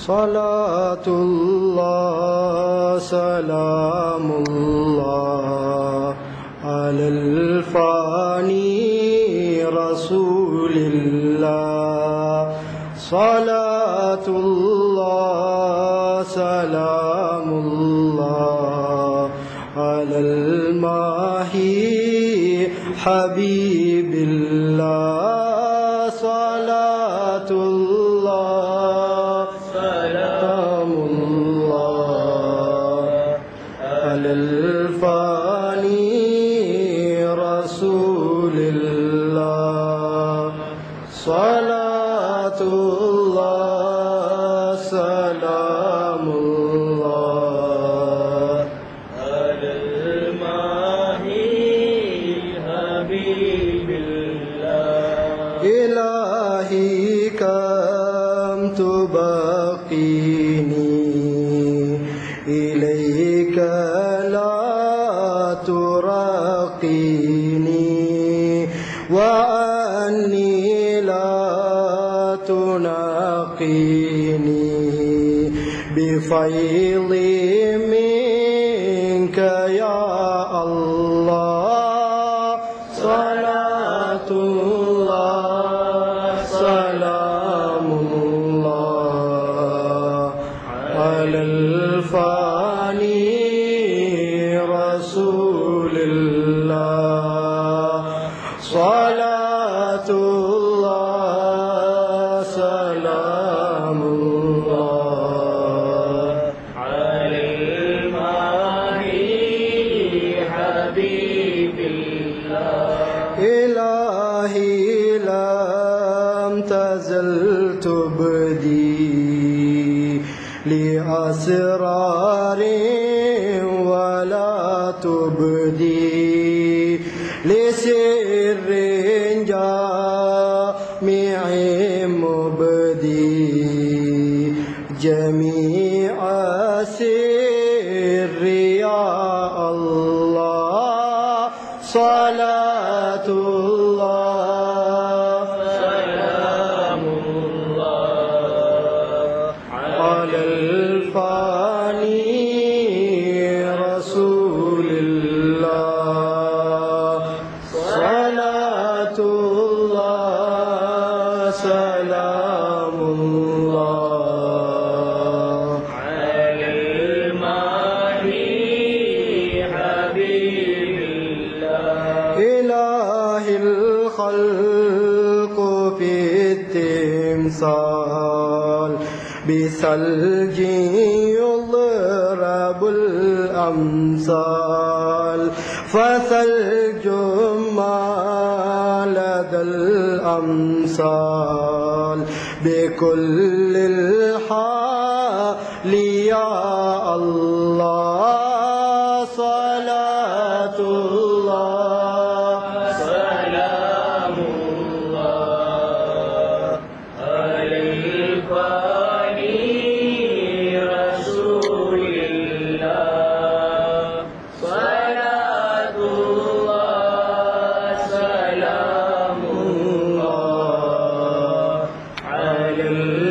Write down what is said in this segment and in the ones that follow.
صلاة الله سلام الله على الفاني رسول الله صلاة الله سلام الله على الماهي حبيب الله صلاة الله سلام الله على الفاني رسول الله صلاة الله سلام الله على الماهي حبيب الله إلهي كم تبقيني إليك لا ترقيني وأني لا تنقيني بفيض منك يا الله صلاة الله سلام الله على الفاني رسول الله صلاة الله سلام الله على الماهي حبيب الله إلهي لم تزل تبدي لأسرار ولا تبدي لسر جامع مبدي جميع سر يا الله صلاة الله سلام الله على الفاني رسول الله صلاة الله سلام الله على الماهي حبيب الله إله الخلق في التمثال بثلج يضرب الأمثال فثلج ما لدى الأمثال بكل الحال يا الله صلاة الله سلام الله على الفاني رسول الله صلاة الله سلام الله على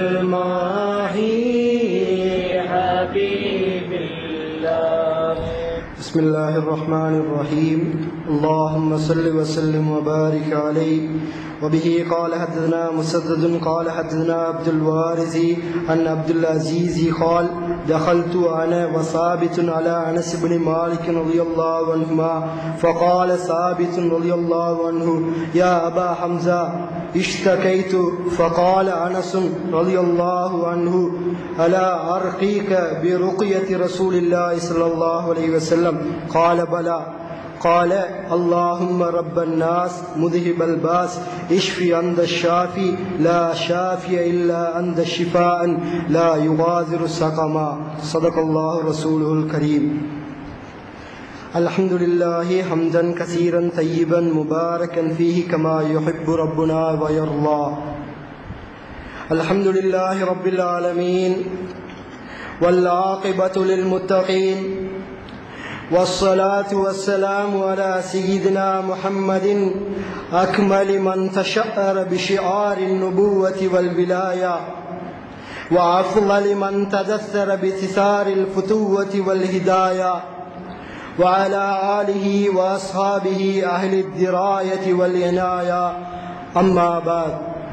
الماهي حبيب الله بسم الله الرحمن الرحيم اللهم صل وسلم وبارك عليه وبه قال حدثنا مسدد قال حدثنا عبد الوارث عن عبد العزيز قال دخلت انا وثابت على انس بن مالك رضي الله عنهما فقال ثابت رضي الله عنه يا ابا حمزه اشتكيت فقال انس رضي الله عنه الا ارقيك برقيه رسول الله صلى الله عليه وسلم قال بلى قال اللهم رب الناس مذهب الباس اشفي أنت الشافي لا شافي إلا أنت شفاء لا يغادر سقما صدق الله رسوله الكريم الحمد لله حمدا كثيرا طيبا مباركا فيه كما يحب ربنا ويرضى الحمد لله رب العالمين والعاقبة للمتقين والصلاة والسلام على سيدنا محمد أكمل من تشأر بشعار النبوة والولاية وأفضل من تدثر بثثار الفتوة والهداية وعلى آله وأصحابه أهل الدراية والعناية أما بعد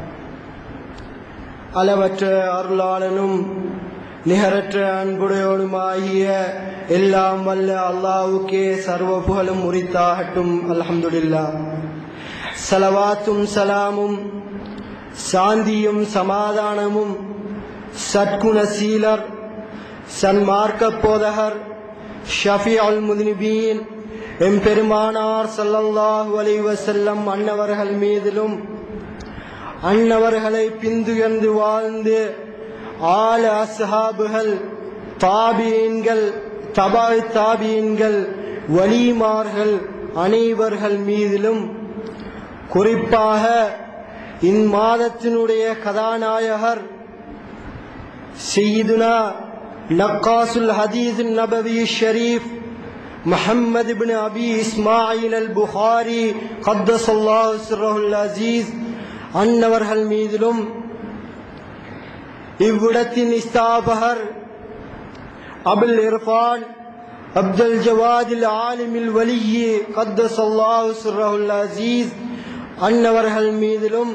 அளவற்ற அருளாளனும் நிகரற்ற அன்புடையோனுமாகிய எல்லாம் வல்ல அல்லாவுக்கே சர்வ புகழும் உரித்தாகட்டும் அல்ஹம்துலில்லா சலவாத்தும் சலாமும் சாந்தியும் சமாதானமும் சற்குண சீலர் சன்மார்க்க போதகர் ஷஃபி அல் முதினிபீன் எம்பெருமானார் சல்லல்லாஹு அலைஹி வஸல்லம் அன்னவர்கள் மீதிலும் அன்னவர்களை பின்துயர்ந்து வாழ்ந்து ஆல அஸ்ஹாபுகள் தாபியன்கள் தபாய் தாபியன்கள் வலிமார்கள் அனைவர்கள் மீதிலும் குறிப்பாக இம்மாதத்தினுடைய கதாநாயகர் செய்துனா நக்காசுல் ஹதீஸ் நபவி ஷரீஃப் محمد بن أبي إسماعيل البخاري قدس الله سره العزيز அன்னவர்கள் மீதிலும் இவ்விடத்தின் இஸ்தாபகர் அபுல் இர்ஃபான் அப்துல் ஜவாதில் ஆலிமில் வலியே கத்தஸ் அல்லாஹு சுர்ரஹுல் அசீஸ் அன்னவர்கள் மீதிலும்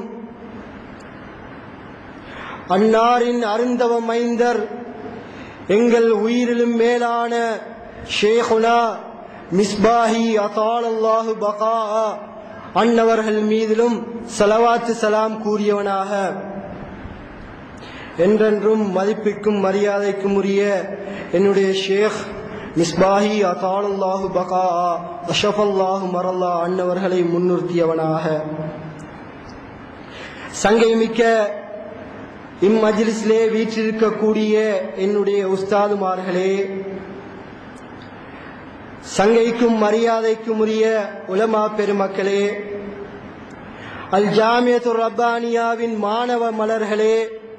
அன்னாரின் அருந்தவ மைந்தர் எங்கள் உயிரிலும் மேலான ஷேகுனா மிஸ்பாஹி அதால் அல்லாஹு பகா அன்னவர்கள் மீதிலும் சலவாத்து சலாம் கூறியவனாக என்றென்றும் மதிப்பிற்கும் மரியாதைக்கும் உரிய என்னுடைய ஷேக் மிஸ்பாஹி அதாலுல்லாஹு பகா அஷஃபல்லாஹு மரல்லா அன்னவர்களை முன்னிறுத்தியவனாக சங்கை மிக்க இம்மஜிலிஸிலே வீற்றிருக்கக்கூடிய என்னுடைய உஸ்தாதுமார்களே சங்கைக்கும் மரியாதைக்கும் உரிய உலமா பெருமக்களே அல் ஜாமியத்து ரப்பானியாவின் மாணவ மலர்களே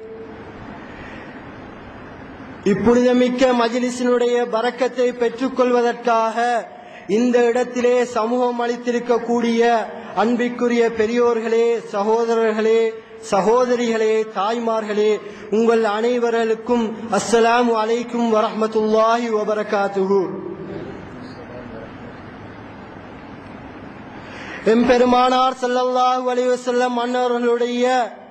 இப்புனிதமிக்க மஜிலிசினுடைய பறக்கத்தை பெற்றுக்கொள்வதற்காக இந்த இடத்திலே சமூகம் அளித்திருக்கக்கூடிய அன்பிற்குரிய பெரியோர்களே சகோதரர்களே சகோதரிகளே தாய்மார்களே உங்கள் அனைவர்களுக்கும் அஸ்ஸலாமு அலைக்கும் வரஹமத்துல்லாஹி வபரகாத்துஹு எம்பெருமானார் சல்லல்லாஹு அலைஹி வஸல்லம் அன்னவர்களுடைய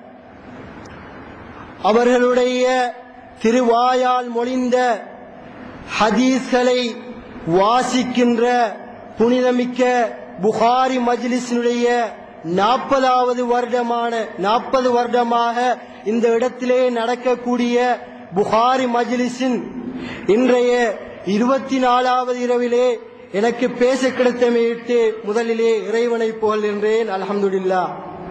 அவர்களுடைய திருவாயால் மொழிந்த ஹதீஸ்களை வாசிக்கின்ற புனிதமிக்க புகாரி மஜ்லிஸினுடைய நாற்பதாவது வருடமான நாற்பது வருடமாக இந்த இடத்திலே நடக்கக்கூடிய புகாரி மஜ்லிஸின் இன்றைய இருபத்தி நாலாவது இரவிலே எனக்கு பேச கிடைத்தமையிட்டு முதலிலே இறைவனை புகழ்கின்றேன் அல்ஹம்துலில்லா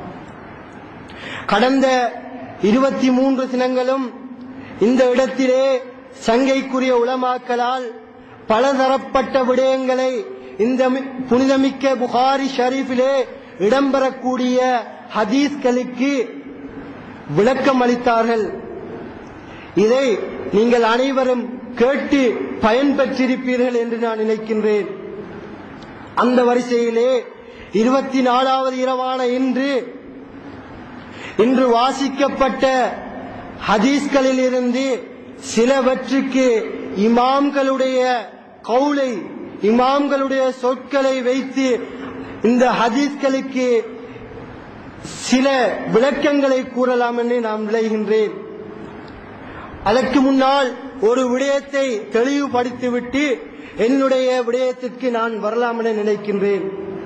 கடந்த இருபத்தி மூன்று தினங்களும் இந்த இடத்திலே சங்கைக்குரிய உலமாக்களால் பலதரப்பட்ட விடயங்களை இந்த மி- புனிதமிக்க புகாரி ஷரீஃபிலே இடம்பெறக்கூடிய ஹதீஸ்களுக்கு விளக்கம் அளித்தார்கள் இதை நீங்கள் அனைவரும் கேட்டு பயன்பெற்றிருப்பீர்கள் என்று நான் நினைக்கின்றேன் அந்த வரிசையிலே இருபத்தி நாலாவது இரவான இன்று இன்று வாசிக்கப்பட்ட ஹதீஸ்களில் இருந்து சிலவற்றுக்கு இமாம்களுடைய கவுலை இமாம்களுடைய சொற்களை வைத்து இந்த ஹதீஸ்களுக்கு சில விளக்கங்களை கூறலாம் என்று நான் விளைகின்றேன் அதற்கு முன்னால் ஒரு விடயத்தை தெளிவுபடுத்திவிட்டு என்னுடைய விடயத்திற்கு நான் வரலாம் என நினைக்கின்றேன்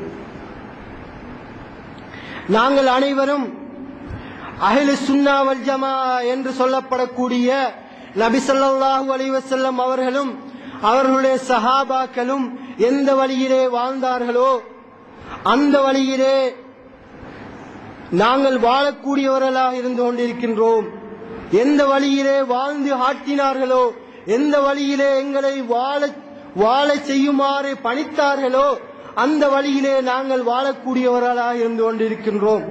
நாங்கள் அனைவரும் அஹ்லு சுன்னா வல் ஜமா என்று சொல்லப்படக்கூடிய நபி ஸல்லல்லாஹு அலைஹி வஸல்லம் அவர்களும் அவர்களுடைய சஹாபாக்களும் எந்த வழியிலே வாழ்ந்தார்களோ அந்த வழியிலே நாங்கள் வாழக்கூடியவர்களாக இருந்து கொண்டிருக்கின்றோம் எந்த வழியிலே வாழ்ந்து ஆட்டினார்களோ எந்த வழியிலே எங்களை வாழ வாழ செய்யுமாறு பணித்தார்களோ அந்த வழியிலே நாங்கள் வாழக்கூடியவர்களாக இருந்து கொண்டிருக்கின்றோம்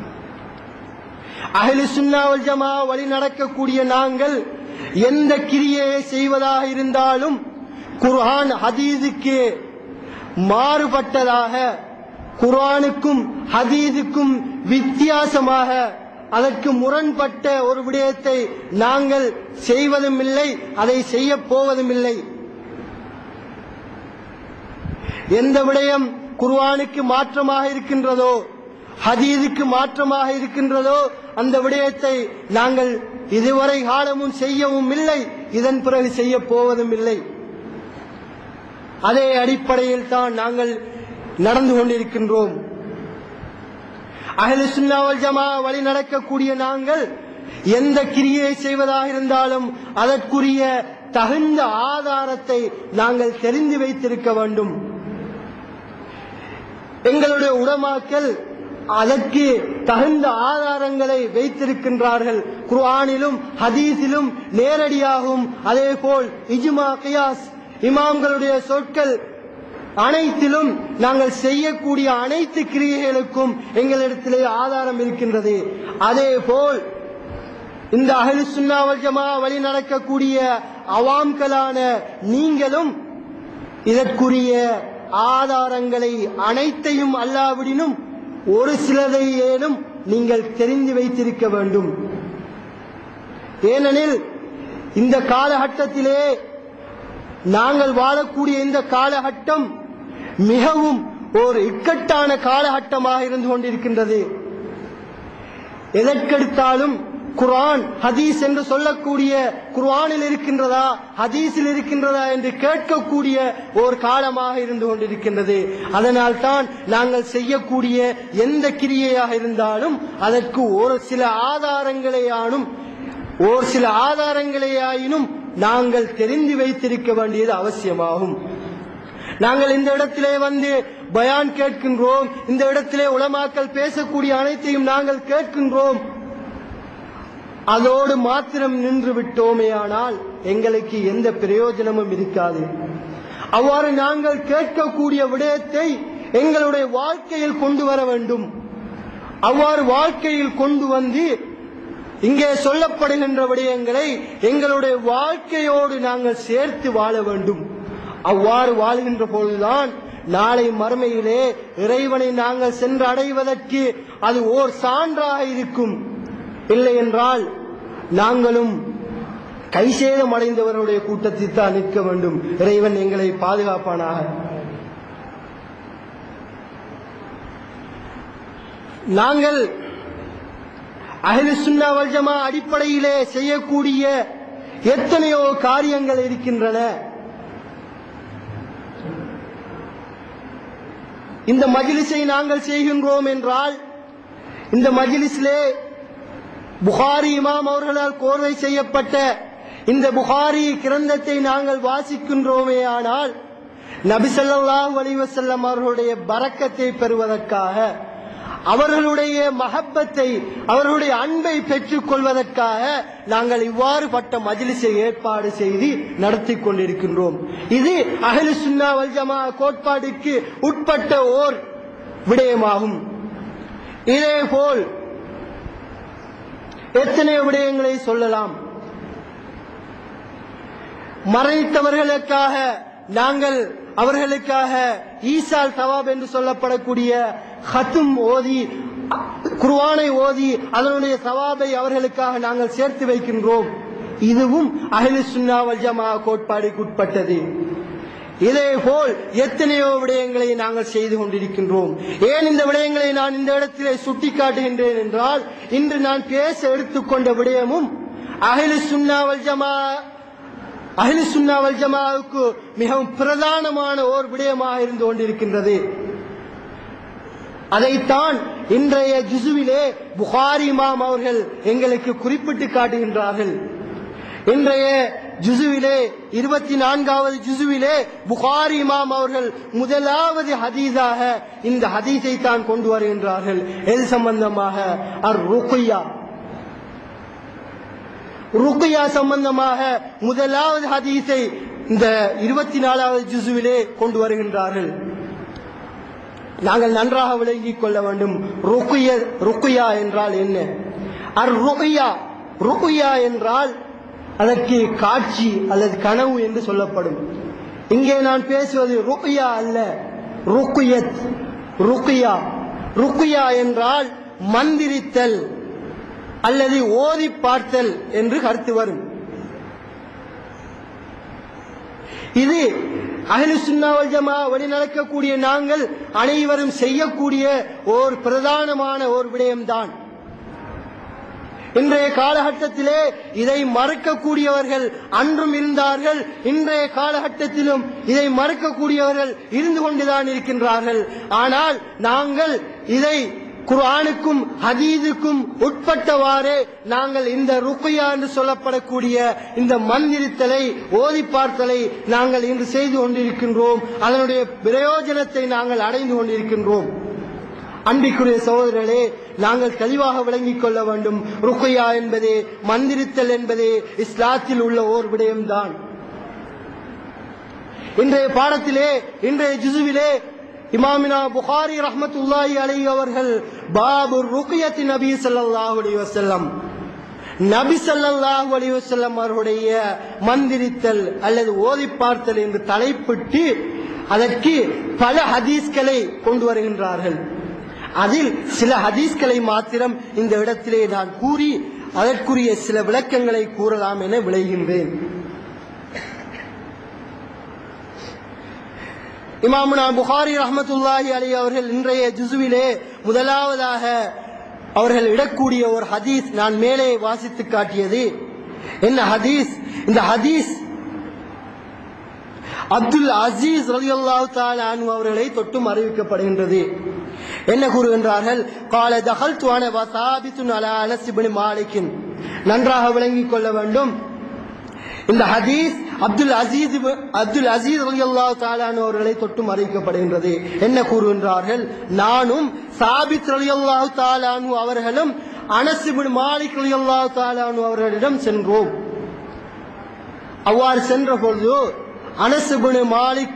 அஹ்லு சுன்னாவல் ஜமா வழி நடக்கக்கூடிய நாங்கள் எந்த கிரியையை செய்வதாக இருந்தாலும் குர்ஆன் ஹதீஸுக்கு மாறுபட்டதாக குர்ஆனுக்கும் ஹதீஸுக்கும் வித்தியாசமாக அதற்கு முரண்பட்ட ஒரு விடயத்தை நாங்கள் செய்வதும் இல்லை அதை செய்ய போவதும் இல்லை எந்த விடயம் குர்ஆனுக்கு மாற்றமாக இருக்கின்றதோ ஹதீதுக்கு மாற்றமாக இருக்கின்றதோ அந்த விடயத்தை நாங்கள் இதுவரை காலமும் செய்யவும் இல்லை இதன் பிறகு செய்ய போவதும் இல்லை அதே அடிப்படையில் தான் நாங்கள் நடந்து கொண்டிருக்கின்றோம் அஹ்லு சுன்னா வல் ஜமா வழி நடக்கக்கூடிய நாங்கள் எந்த கிரியை செய்வதாக இருந்தாலும் அதற்குரிய தகுந்த ஆதாரத்தை நாங்கள் தெரிந்து வைத்திருக்க வேண்டும் எங்களுடைய உடமாக்கள் அதற்கு தகுந்த ஆதாரங்களை வைத்திருக்கின்றார்கள் குர்ஆனிலும் ஹதீஸிலும் நேரடியாகவும் அதே போல் இஜ்மா கியாஸ் இமாம்களுடைய சொற்கள் அனைத்திலும் நாங்கள் செய்யக்கூடிய அனைத்து கிரியைகளுக்கும் எங்களிடத்திலே ஆதாரம் இருக்கின்றது அதே போல் இந்த அஹ்லு சுன்னா வல் ஜமா வழி நடக்கக்கூடிய அவாம்களான நீங்களும் இதற்குரிய ஆதாரங்களை அனைத்தையும் அல்லாவிடினும் ஒரு சிலதை ஏனும் நீங்கள் தெரிந்து வைத்திருக்க வேண்டும் ஏனெனில் இந்த காலகட்டத்திலே நாங்கள் வாழக்கூடிய இந்த காலகட்டம் மிகவும் ஒரு இக்கட்டான காலகட்டமாக இருந்து கொண்டிருக்கின்றது எதற்கெடுத்தாலும் குர்ஆன் ஹதீஸ் என்று சொல்லக்கூடிய குர்ஆனில் இருக்கின்றதா ஹதீஸில் இருக்கின்றதா என்று கேட்கக்கூடிய ஒரு காலமாக இருந்து கொண்டிருக்கின்றது அதனால் தான் நாங்கள் செய்யக்கூடிய எந்த கிரியையாக இருந்தாலும் அதற்கு ஒரு சில ஆதாரங்களையானும் ஒரு சில ஆதாரங்களையாயினும் நாங்கள் தெரிந்து வைத்திருக்க வேண்டியது அவசியமாகும் நாங்கள் இந்த இடத்திலே வந்து பயான் கேட்கின்றோம் இந்த இடத்திலே உலமாக்கல் பேசக்கூடிய அனைத்தையும் நாங்கள் கேட்கின்றோம் அதோடு மாத்திரம் நின்று விட்டோமேயானால் எங்களுக்கு எந்த பிரயோஜனமும் இருக்காது அவ்வாறு நாங்கள் கேட்கக்கூடிய விடயத்தை எங்களுடைய வாழ்க்கையில் கொண்டு வர வேண்டும் அவ்வாறு வாழ்க்கையில் கொண்டு வந்து இங்கே சொல்லப்படுகின்ற விடயங்களை எங்களுடைய வாழ்க்கையோடு நாங்கள் சேர்த்து வாழ வேண்டும் அவ்வாறு வாழுகின்ற பொழுதுதான் நாளை மறுமையிலே இறைவனை நாங்கள் சென்று அடைவதற்கு அது ஓர் சான்றாக இருக்கும் இல்லை என்றால் நாங்களும் கைசேதம் அடைந்தவர்களுடைய கூட்டத்தில் தான் நிற்க வேண்டும் இறைவன் எங்களை பாதுகாப்பானாக நாங்கள் அஹ்லு சுன்னா வல் ஜமா அடிப்படையிலே செய்யக்கூடிய எத்தனையோ காரியங்கள் இருக்கின்றன இந்த மஜ்லிஸை நாங்கள் செய்கின்றோம் என்றால் இந்த மஜ்லிஸிலே புகாரி இமாம் அவர்களால் கோர்வை செய்யப்பட்ட இந்த புகாரி கிரந்தத்தை நாங்கள் வாசிக்கின்றோமே ஆனால் நபி ஸல்லல்லாஹு அலைஹி வஸல்லம் அவர்களுடைய பரக்கத்தை பெறுவதற்காக அவர்களுடைய மஹப்பத்தை அவர்களுடைய அன்பை பெற்றுக் கொள்வதற்காக நாங்கள் இவ்வாறு பட்ட மஜ்லிஸை ஏற்பாடு செய்து நடத்தி கொண்டிருக்கின்றோம் இது அஹ்லு சுன்னா வல் ஜமா கோட்பாடுக்கு உட்பட்ட ஓர் விடயமாகும் இதேபோல் எத்தனையோ விடயங்களை சொல்லலாம் மரணித்தவர்களுக்காக நாங்கள் அவர்களுக்காக ஈசால் தவாப் என்று சொல்லப்படக்கூடிய ஹத்தும் ஓதி குர்ஆனை ஓதி அதனுடைய சவாபை அவர்களுக்காக நாங்கள் சேர்த்து வைக்கின்றோம் இதுவும் அஹ்லு சுன்னா வல் ஜமா கோட்பாடுக்கு உட்பட்டது இதேபோல் எத்தனையோ விடயங்களை நாங்கள் செய்து கொண்டிருக்கின்றோம் ஏன் இந்த விடயங்களை நான் இந்த இடத்திலே சுட்டிக்காட்டுகின்றேன் என்றால் இன்று நான் பேச எடுத்துக்கொண்ட விடயமும் அஹ்லு சுன்னா வல் ஜமா அஹ்லு சுன்னா வல் ஜமாவுக்கு மிகவும் பிரதானமான ஓர் விடயமாக இருந்து கொண்டிருக்கின்றது அதைத்தான் இன்றைய ஜுசுவிலே புகாரி இமாம் அவர்கள் எங்களுக்கு குறிப்பிட்டு காட்டுகின்றார்கள் இன்றைய ஜுசுவிலே இருபத்தி நான்காவது ஜுசுவிலே புகாரி இமாம் அவர்கள் முதலாவது ஹதீஸாக இந்த ஹதீஸை தான் கொண்டு வருகின்றார்கள் எது சம்பந்தமாக அர் ருக்குயா ருக்குயா சம்பந்தமாக முதலாவது ஹதீஸை இந்த இருபத்தி நாலாவது ஜுசுவிலே கொண்டு வருகின்றார்கள் நாங்கள் நன்றாக விளங்கிக் கொள்ள வேண்டும் ருக்குய ருக்குயா என்றால் என்ன அர் ருக்குயா ருக்குயா என்றால் அதற்கு காட்சி அல்லது கனவு என்று சொல்லப்படும் இங்கே நான் பேசுவது ருக்குயா அல்ல ருக்குயத் ருக்குயா ருக்குயா என்றால் மந்திரித்தல் அல்லது ஓதி பார்த்தல் என்று கருத்து வரும் இது அஹ்லு சுன்னா வல் ஜமா வழி நடக்கக்கூடிய நாங்கள் அனைவரும் செய்யக்கூடிய ஓர் பிரதானமான ஒரு விடயம்தான் இன்றைய காலகட்டத்திலே இதை மறக்கக்கூடியவர்கள் அன்றும் இருந்தார்கள் இன்றைய காலகட்டத்திலும் இதை மறக்கக்கூடியவர்கள் இருந்து கொண்டுதான் இருக்கின்றார்கள் ஆனால் நாங்கள் இதை குர்ஆனுக்கும் ஹதீதுக்கும் உட்பட்டவாறு நாங்கள் இந்த ருக்குயா என்று சொல்லப்படக்கூடிய இந்த மந்திரித்தலை ஓதி பார்த்தலை நாங்கள் இன்று செய்து கொண்டிருக்கின்றோம் அதனுடைய பிரயோஜனத்தை நாங்கள் அடைந்து கொண்டிருக்கின்றோம் அன்பிற்குரிய சகோதரர்களே நாங்கள் தெளிவாக விளங்கிக் கொள்ள வேண்டும் ருக்கையா என்பது மந்திரித்தல் என்பது இஸ்லாத்தில் உள்ள ஓர் விடயம்தான் இன்றைய பாடத்திலே இன்றைய ஜுசுவிலே இமாமினா புகாரி ரஹ்மத்துல்லாஹி அலைஹி அவர்கள் பாபு ருக்கியத்தி நபி ஸல்லல்லாஹு அலைஹி வஸல்லம் நபி ஸல்லல்லாஹு அலைஹி வஸல்லம் அவருடைய மந்திரித்தல் அல்லது ஓதி பார்த்தல் என்று தலைப்பிட்டு அதற்கு பல ஹதீஸ்களை கொண்டு வருகின்றார்கள் அதில் சில ஹதீஸ்களை மாத்திரம் இந்த இடத்திலே நான் கூறி அதற்குரிய சில விளக்கங்களை கூறலாம் என விளைகின்றேன் இமாமுனா புகாரி ரஹமத்துல்லாஹி அலி அவர்கள் இன்றைய ஜுசுவிலே முதலாவதாக அவர்கள் இடக்கூடிய ஒரு ஹதீஸ் நான் மேலே வாசித்து காட்டியது என்ன ஹதீஸ் இந்த ஹதீஸ் அப்துல் அசீஸ் ரலியல்லாஹு தஆலா அன்ஹு அவர்களை தொட்டும் அறிவிக்கப்படுகின்றது என்ன கூறுகின்றார்கள் கால தகல் துவான வசாபித்துன் அலா அனஸ் இப்னு மாலிக்கின் நன்றாக விளங்கிக் கொள்ள வேண்டும் இந்த ஹதீஸ் அப்துல் அசீஸ் இப்னு- அப்துல் அசீஸ் ரலியல்லாஹு தஆலா அன்ஹு அவர்களை தொட்டும் அறிவிக்கப்படுகின்றது என்ன கூறுகின்றார்கள் நானும் சாபித் ரலியல்லாஹு தஆலா அன்ஹு அவர்களும் அனஸ் இப்னு மாலிக் ரலியல்லாஹு தஆலா அன்ஹு அவர்களிடம் சென்றோம் அவ்வாறு சென்ற பொழுது அனஸ் இப்னு மாலிக்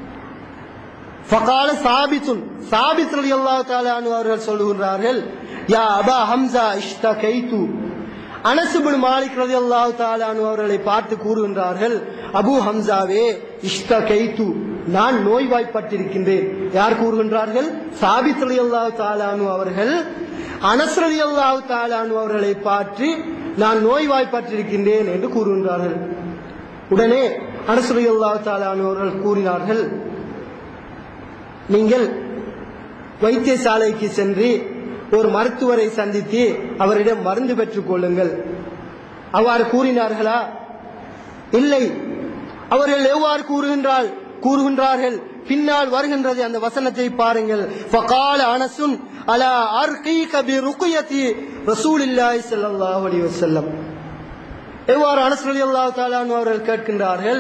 ஃபகால சாபித்துன் சாபித் ரலியல்லாஹு தஆலா அன்ஹு அவர்கள் சொல்லுகின்றார்கள் யா அபா ஹம்சா இஷ்தகைது அனஸ் இப்னு மாலிக் ரலியல்லாஹு தஆலா அன்ஹு அவர்களை பார்த்து கூறுகின்றார்கள் அபு ஹம்சாவே இஷ்தகைது நான் நோய்வாய்ப்பட்டிருக்கின்றேன் யார் கூறுகின்றார்கள் சாபித் ரலியல்லாஹு தஆலா அன்ஹு அவர்கள் அனஸ் ரலியல்லாஹு தஆலா அன்ஹு அவர்களை பார்த்து நான் நோய்வாய்ப்பட்டிருக்கின்றேன் என்று கூறுகின்றார்கள் உடனே அனஸ் ரலியல்லாஹு தஆலா அன்ஹு அவர்கள் கூறினார்கள் நீங்கள் வைத்தியசாலைக்கு சென்று ஒரு மருத்துவரை சந்தித்து அவரிடம் மருந்து பெற்றுக் கொள்ளுங்கள் அவ்வாறு கூறினார்களா இல்லை அவர்கள் எவ்வாறு கூறுகின்றால் கூறுகின்றார்கள் பின்னால் வருகின்றது அந்த வசனத்தை பாருங்கள் ஃபகால அனசுன் அலா அர்கீக பி ருக்யத்தி ரசூலில்லாஹி ஸல்லல்லாஹு அலைஹி வஸல்லம் எவ்வாறு அனஸ் ரலியல்லாஹு தஆலா அன்ஹு அவர்கள் கேட்கின்றார்கள்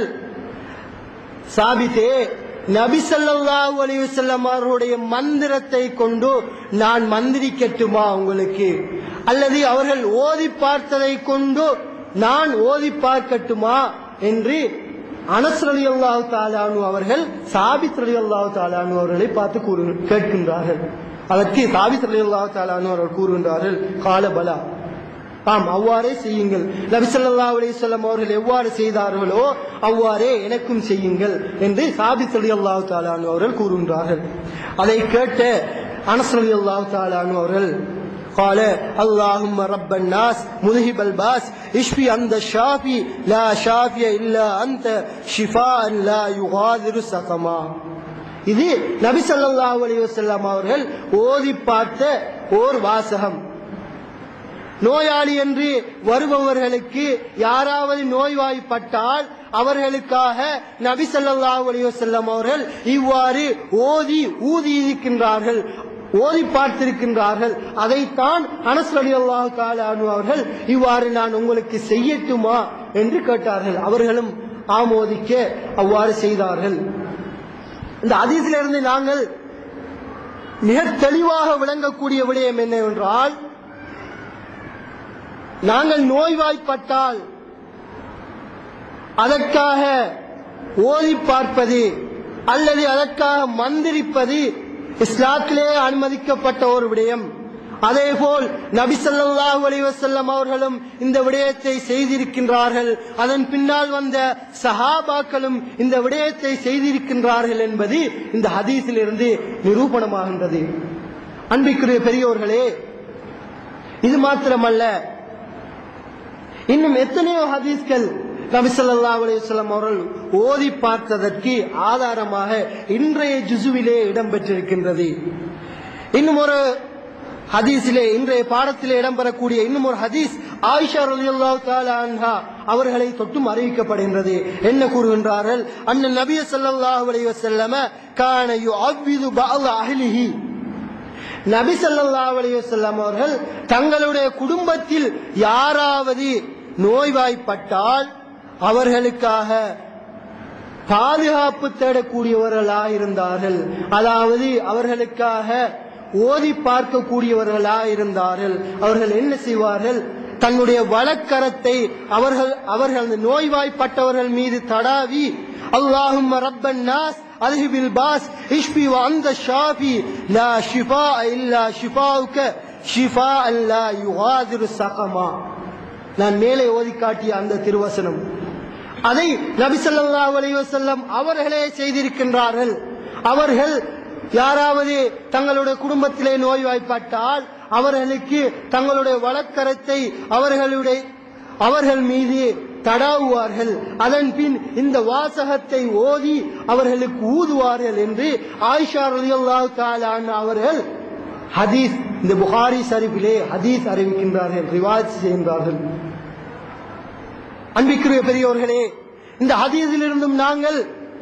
சாபித்தே நபி ஸல்லல்லாஹு அலைஹி வஸல்லம் அவர்களுடைய மந்திரத்தை கொண்டு நான் மந்திரிக்கட்டுமா உங்களுக்கு அல்லது அவர்கள் ஓதி பார்த்ததை கொண்டு நான் ஓதி பார்க்கட்டுமா என்று அனஸ் ரலியல்லாஹு தஆலா அன்ஹு அவர்கள் சாபித் ரலியல்லாஹு தஆலா அன்ஹு அவர்களை பார்த்து கூறு கேட்கின்றார்கள் அதற்கு சாபித் ரலியல்லாஹு தஆலா அன்ஹு அவர்கள் கூறுகின்றார்கள் கால பலா ஆம் அவ்வாறே செய்யுங்கள் நபி ஸல்லல்லாஹு அலைஹி வஸல்லம் அவர்கள் எவ்வாறு செய்தார்களோ அவ்வாறே எனக்கும் செய்யுங்கள் என்று சாபித் ரலியல்லாஹு தஆலா அன்ஹு அவர்கள் கூறுகின்றார்கள் அதை கேட்ட அனஸ் ரலியல்லாஹு தஆலா அன்ஹு அவர்கள் قال اللهم رب الناس مذهب الباس اشفي أنت الشافي لا شافي إلا أنت شفاء لا يغادر سقما இது நபி ஸல்லல்லாஹு அலைஹி வஸல்லம் அவர்கள் ஓதி பார்த்த ஓர் வாசகம் நோயாளி என்று வருபவர்களுக்கு யாராவது நோய்வாய்ப்பட்டால் அவர்களுக்காக நபி ஸல்லல்லாஹு அலைஹி வஸல்லம் அவர்கள் இவ்வாறு ஓதி ஊதி இருக்கின்றார்கள் ஓதி பார்த்திருக்கின்றார்கள் அதைத்தான் அனஸ் ரலியல்லாஹு தஆலா அன்ஹு அவர்கள் இவ்வாறு நான் உங்களுக்கு செய்யட்டுமா என்று கேட்டார்கள் அவர்களும் ஆமோதிக்க அவ்வாறு செய்தார்கள் இந்த அதிசிலிருந்து நாங்கள் மிக தெளிவாக விளங்கக்கூடிய விடயம் என்னவென்றால் நாங்கள் நோய்வாய்ப்பட்டால் அதற்காக ஓதி பார்ப்பது அல்லது அதற்காக மந்திரிப்பது இஸ்லாத்திலே அனுமதிக்கப்பட்ட ஒரு விடயம் அதேபோல் நபி ஸல்லல்லாஹு அலைஹி வஸல்லம் அவர்களும் இந்த விடயத்தை செய்திருக்கின்றார்கள் அதன் பின்னால் வந்த சஹாபாக்களும் இந்த விடயத்தை செய்திருக்கின்றார்கள் என்பது இந்த ஹதீஸிலிருந்து நிரூபணமாகின்றது அன்பிற்குரிய பெரியோர்களே இது மாத்திரமல்ல இன்னும் எத்தனையோ ஹதீஸ்கள் நபி ஸல்லல்லாஹு அலைஹி வஸல்லம் அவர்கள் ஓதி பார்த்ததற்கு ஆதாரமாக இன்றைய ஜுசுவிலே இடம்பெற்றிருக்கின்றது இன்னும் ஒரு ஹதீஸிலே இன்றைய பாடத்திலே இடம்பெறக்கூடிய இன்னும் ஒரு ஹதீஸ் ஆயிஷா ரலியல்லாஹு தஆலா அன்ஹா அவர்களை தொட்டும் அறிவிக்கப்படுகின்றது என்ன கூறுகின்றார்கள் அண்ணன் நபிய ஸல்லல்லாஹு அலைஹி வஸல்லம கான யுஅவ்விது பஅல் அஹ்லிஹி நபி ஸல்லல்லாஹு அலைஹி வஸல்லம் அவர்கள் தங்களுடைய குடும்பத்தில் யாராவது நோய்வாய்ப்பட்டால் அவர்களுக்காக பாதுகாப்பு தேடக்கூடியவர்களாக இருந்தார்கள் அதாவது அவர்களுக்காக ஓதி பார்க்கக்கூடியவர்களாக இருந்தார்கள் அவர்கள் என்ன செய்வார்கள் தன்னுடைய வழக்கரத்தை அவர்கள் அவர்கள் அந்த நோய்வாய்ப்பட்டவர்கள் மீது தடாவி அல்லாஹும் ரப்பன் நாஸ் அல்ஹிபில் பாஸ் இஷ்பி அந்த ஷாஃபி லா ஷிஃபா இல்லா ஷிஃபாவுக்க ஷிஃபா அல்லா யுகாதிரு சகமா நான் மேலே ஓதி காட்டிய அந்த திருவசனம் அதை நபி ஸல்லல்லாஹு அலைஹி வஸல்லம் அவர்களே செய்திருக்கின்றார்கள் அவர்கள் யாராவது தங்களுடைய குடும்பத்திலே நோய்வாய்ப்பட்டால் அவர்களுக்கு தங்களுடைய வழக்கரத்தை அவர்களுடைய அவர்கள் மீது தடாவுவார்கள் அதன் பின் இந்த வாசகத்தை ஓதி அவர்களுக்கு ஊதுவார்கள் என்று ஆயிஷா ரலியல்லாஹு தஆலா அன்ஹா அவர்கள் ஹதீஸ் இந்த புகாரி ஷரீஃபிலே ஹதீஸ் அறிவிக்கின்றார்கள் ரிவாஜ் செய்கின்றார்கள் அன்பிற்குரிய பெரியோர்களே இந்த ஹதீஸிலிருந்தும் நாங்கள்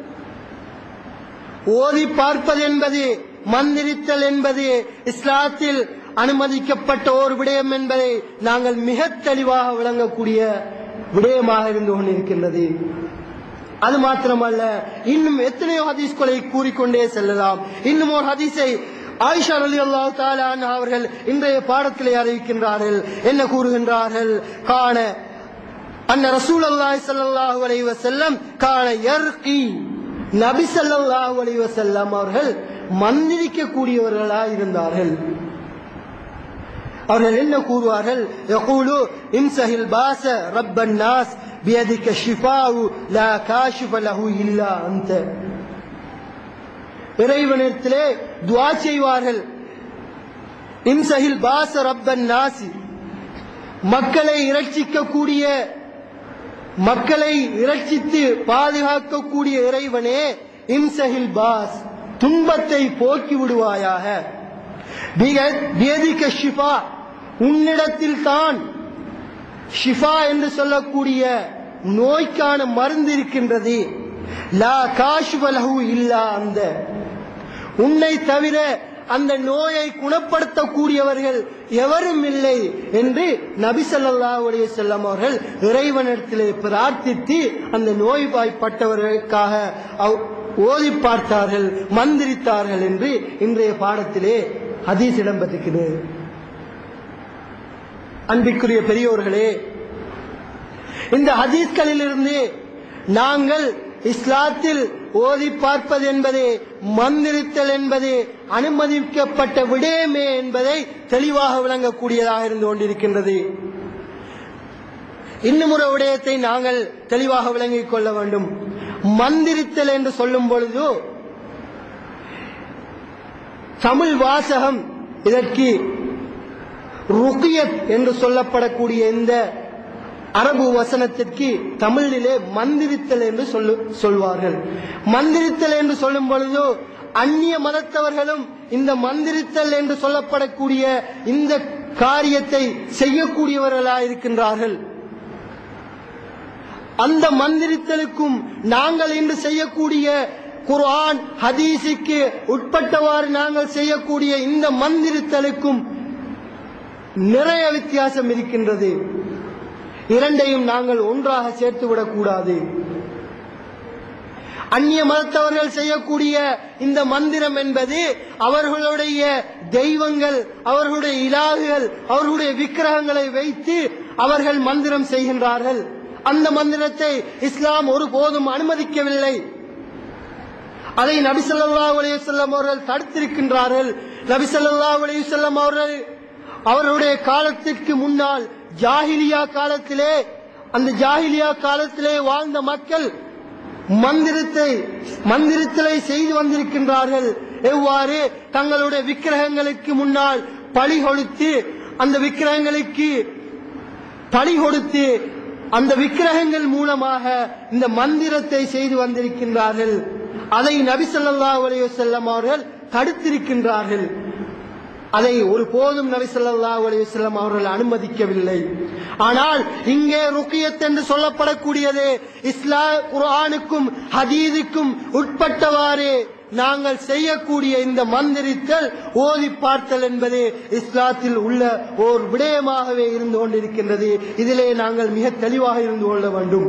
ஓதி பார்ப்பது என்பது மந்திரித்தல் என்பது இஸ்லாத்தில் அனுமதிக்கப்பட்ட ஒரு விடயம் என்பதை நாங்கள் மிக தெளிவாக விளங்கக்கூடிய விடயமாக இருந்து கொண்டிருக்கின்றது அது மாத்திரமல்ல இன்னும் எத்தனையோ ஹதீஸ்களை கூறிக்கொண்டே செல்லலாம் இன்னும் ஒரு ஹதீஸை ஆயிஷா அலி அல்லாஹ் அவர்கள் இன்றைய பாடத்திலே அறிவிக்கின்றார்கள் என்ன கூறுகின்றார்கள் காண அன்ன ரசூல் அல்லாஹ் ஸல்லல்லாஹு அலைஹி வஸல்லம் கான யர்கி நபி ஸல்லல்லாஹு அலைஹி வஸல்லம் அவர்கள் மந்திரிக்க கூடியவர்களாக இருந்தார்கள் அவர்கள் என்ன கூறுவார்கள் யகூலு இம்சஹில் பாஸ ரப்பன் நாஸ் பியதிக ஷிஃபாஉ லா காஷிஃப லஹு இல்லா அன்த இறைவனிடத்திலே துஆ செய்வார்கள் இம்சஹில் பாஸ ரப்பன் நாசி மக்களை இரட்சிக்கக்கூடிய மக்களை இரட்சித்து பாதுகாக்கக்கூடிய இறைவனே இம்சஹில் பாஸ் துன்பத்தை போக்கி விடுவாயாக வேதிக்க ஷிஃபா உன்னிடத்தில் தான் ஷிஃபா என்று சொல்லக்கூடிய நோய்க்கான மருந்து இருக்கின்றது லா காஷ்வலஹு இல்லா அந்த உன்னை தவிர அந்த நோயை குணப்படுத்தக்கூடியவர்கள் எவரும் இல்லை என்று நபி ஸல்லல்லாஹு அலைஹி வஸல்லம் அவர்கள் இறைவனிடத்திலே பிரார்த்தித்து அந்த நோய்வாய்ப்பட்டவர்களுக்காக அவ்- ஓதி பார்த்தார்கள் மந்திரித்தார்கள் என்று இன்றைய பாடத்திலே ஹதீஸ் இடம்பெற்றிருக்கிறது அன்பிற்குரிய பெரியோர்களே இந்த ஹதீஸ்களிலிருந்து நாங்கள் இஸ்லாத்தில் ஓதி பார்ப்பது என்பது மந்திரித்தல் என்பது அனுமதிக்கப்பட்ட விடயமே என்பதை தெளிவாக விளங்கக்கூடியதாக இருந்து கொண்டிருக்கின்றது இன்னும் ஒரு விடயத்தை நாங்கள் தெளிவாக விளங்கிக் கொள்ள வேண்டும் மந்திரித்தல் என்று சொல்லும் பொழுது தமிழ் வாசகம் இதற்கு ருக்கியத் என்று சொல்லப்படக்கூடிய இந்த அரபு வசனத்திற்கு தமிழிலே மந்திரித்தல் என்று சொல்லு சொல்வார்கள் மந்திரித்தல் என்று சொல்லும் பொழுது அந்நிய மதத்தவர்களும் இந்த மந்திரித்தல் என்று சொல்லப்படக்கூடிய இந்த காரியத்தை செய்யக்கூடியவர்களாக இருக்கின்றார்கள் அந்த மந்திரித்தலுக்கும் நாங்கள் இன்று செய்யக்கூடிய குர்ஆன் ஹதீஸுக்கு உட்பட்டவாறு நாங்கள் செய்யக்கூடிய இந்த மந்திரித்தலுக்கும் நிறைய வித்தியாசம் இருக்கின்றது இரண்டையும் நாங்கள் ஒன்றாக சேர்த்து விடக்கூடாது அந்நிய மதத்தவர்கள் செய்யக்கூடிய இந்த மந்திரம் என்பது அவர்களுடைய தெய்வங்கள் அவர்களுடைய இலாகுகள் அவர்களுடைய விக்கிரகங்களை வைத்து அவர்கள் மந்திரம் செய்கின்றார்கள் அந்த மந்திரத்தை இஸ்லாம் ஒருபோதும் அனுமதிக்கவில்லை அதை நபி ஸல்லல்லாஹு அலைஹி வஸல்லம் அவர்கள் தடுத்திருக்கின்றார்கள் நபி ஸல்லல்லாஹு அலைஹி வஸல்லம் அவர்கள் அவருடைய காலத்திற்கு முன்னால் ஜாஹிலியா காலத்திலே அந்த ஜாஹிலியா காலத்திலே வாழ்ந்த மக்கள் மந்திரத்தை மந்திரத்தலை செய்து வந்திருக்கின்றார்கள் எவ்வாறு தங்களுடைய விக்கிரகங்களுக்கு முன்னால் பழி கொடுத்து அந்த விக்கிரகங்களுக்கு பழி கொடுத்து அந்த விக்கிரகங்கள் மூலமாக இந்த மந்திரத்தை செய்து வந்திருக்கின்றார்கள் அதை நபி ஸல்லல்லாஹு அலைஹி வஸல்லம் அவர்கள் தடுத்திருக்கின்றார்கள் அதை ஒருபோதும் நபி ஸல்லல்லாஹு அலைஹி வஸல்லம் அவர்கள் அனுமதிக்கவில்லை ஆனால் இங்கே ருக்கியத் என்று சொல்லப்படக்கூடியது இஸ்லாம் குர்ஆனுக்கும் ஹதீஸுக்கும் உட்பட்டவாறு நாங்கள் செய்யக்கூடிய இந்த மந்திரித்தல் ஓதி பார்த்தல் என்பது இஸ்லாத்தில் உள்ள ஓர் விடயமாகவே இருந்து கொண்டிருக்கின்றது இதிலே நாங்கள் மிக தெளிவாக இருந்து கொள்ள வேண்டும்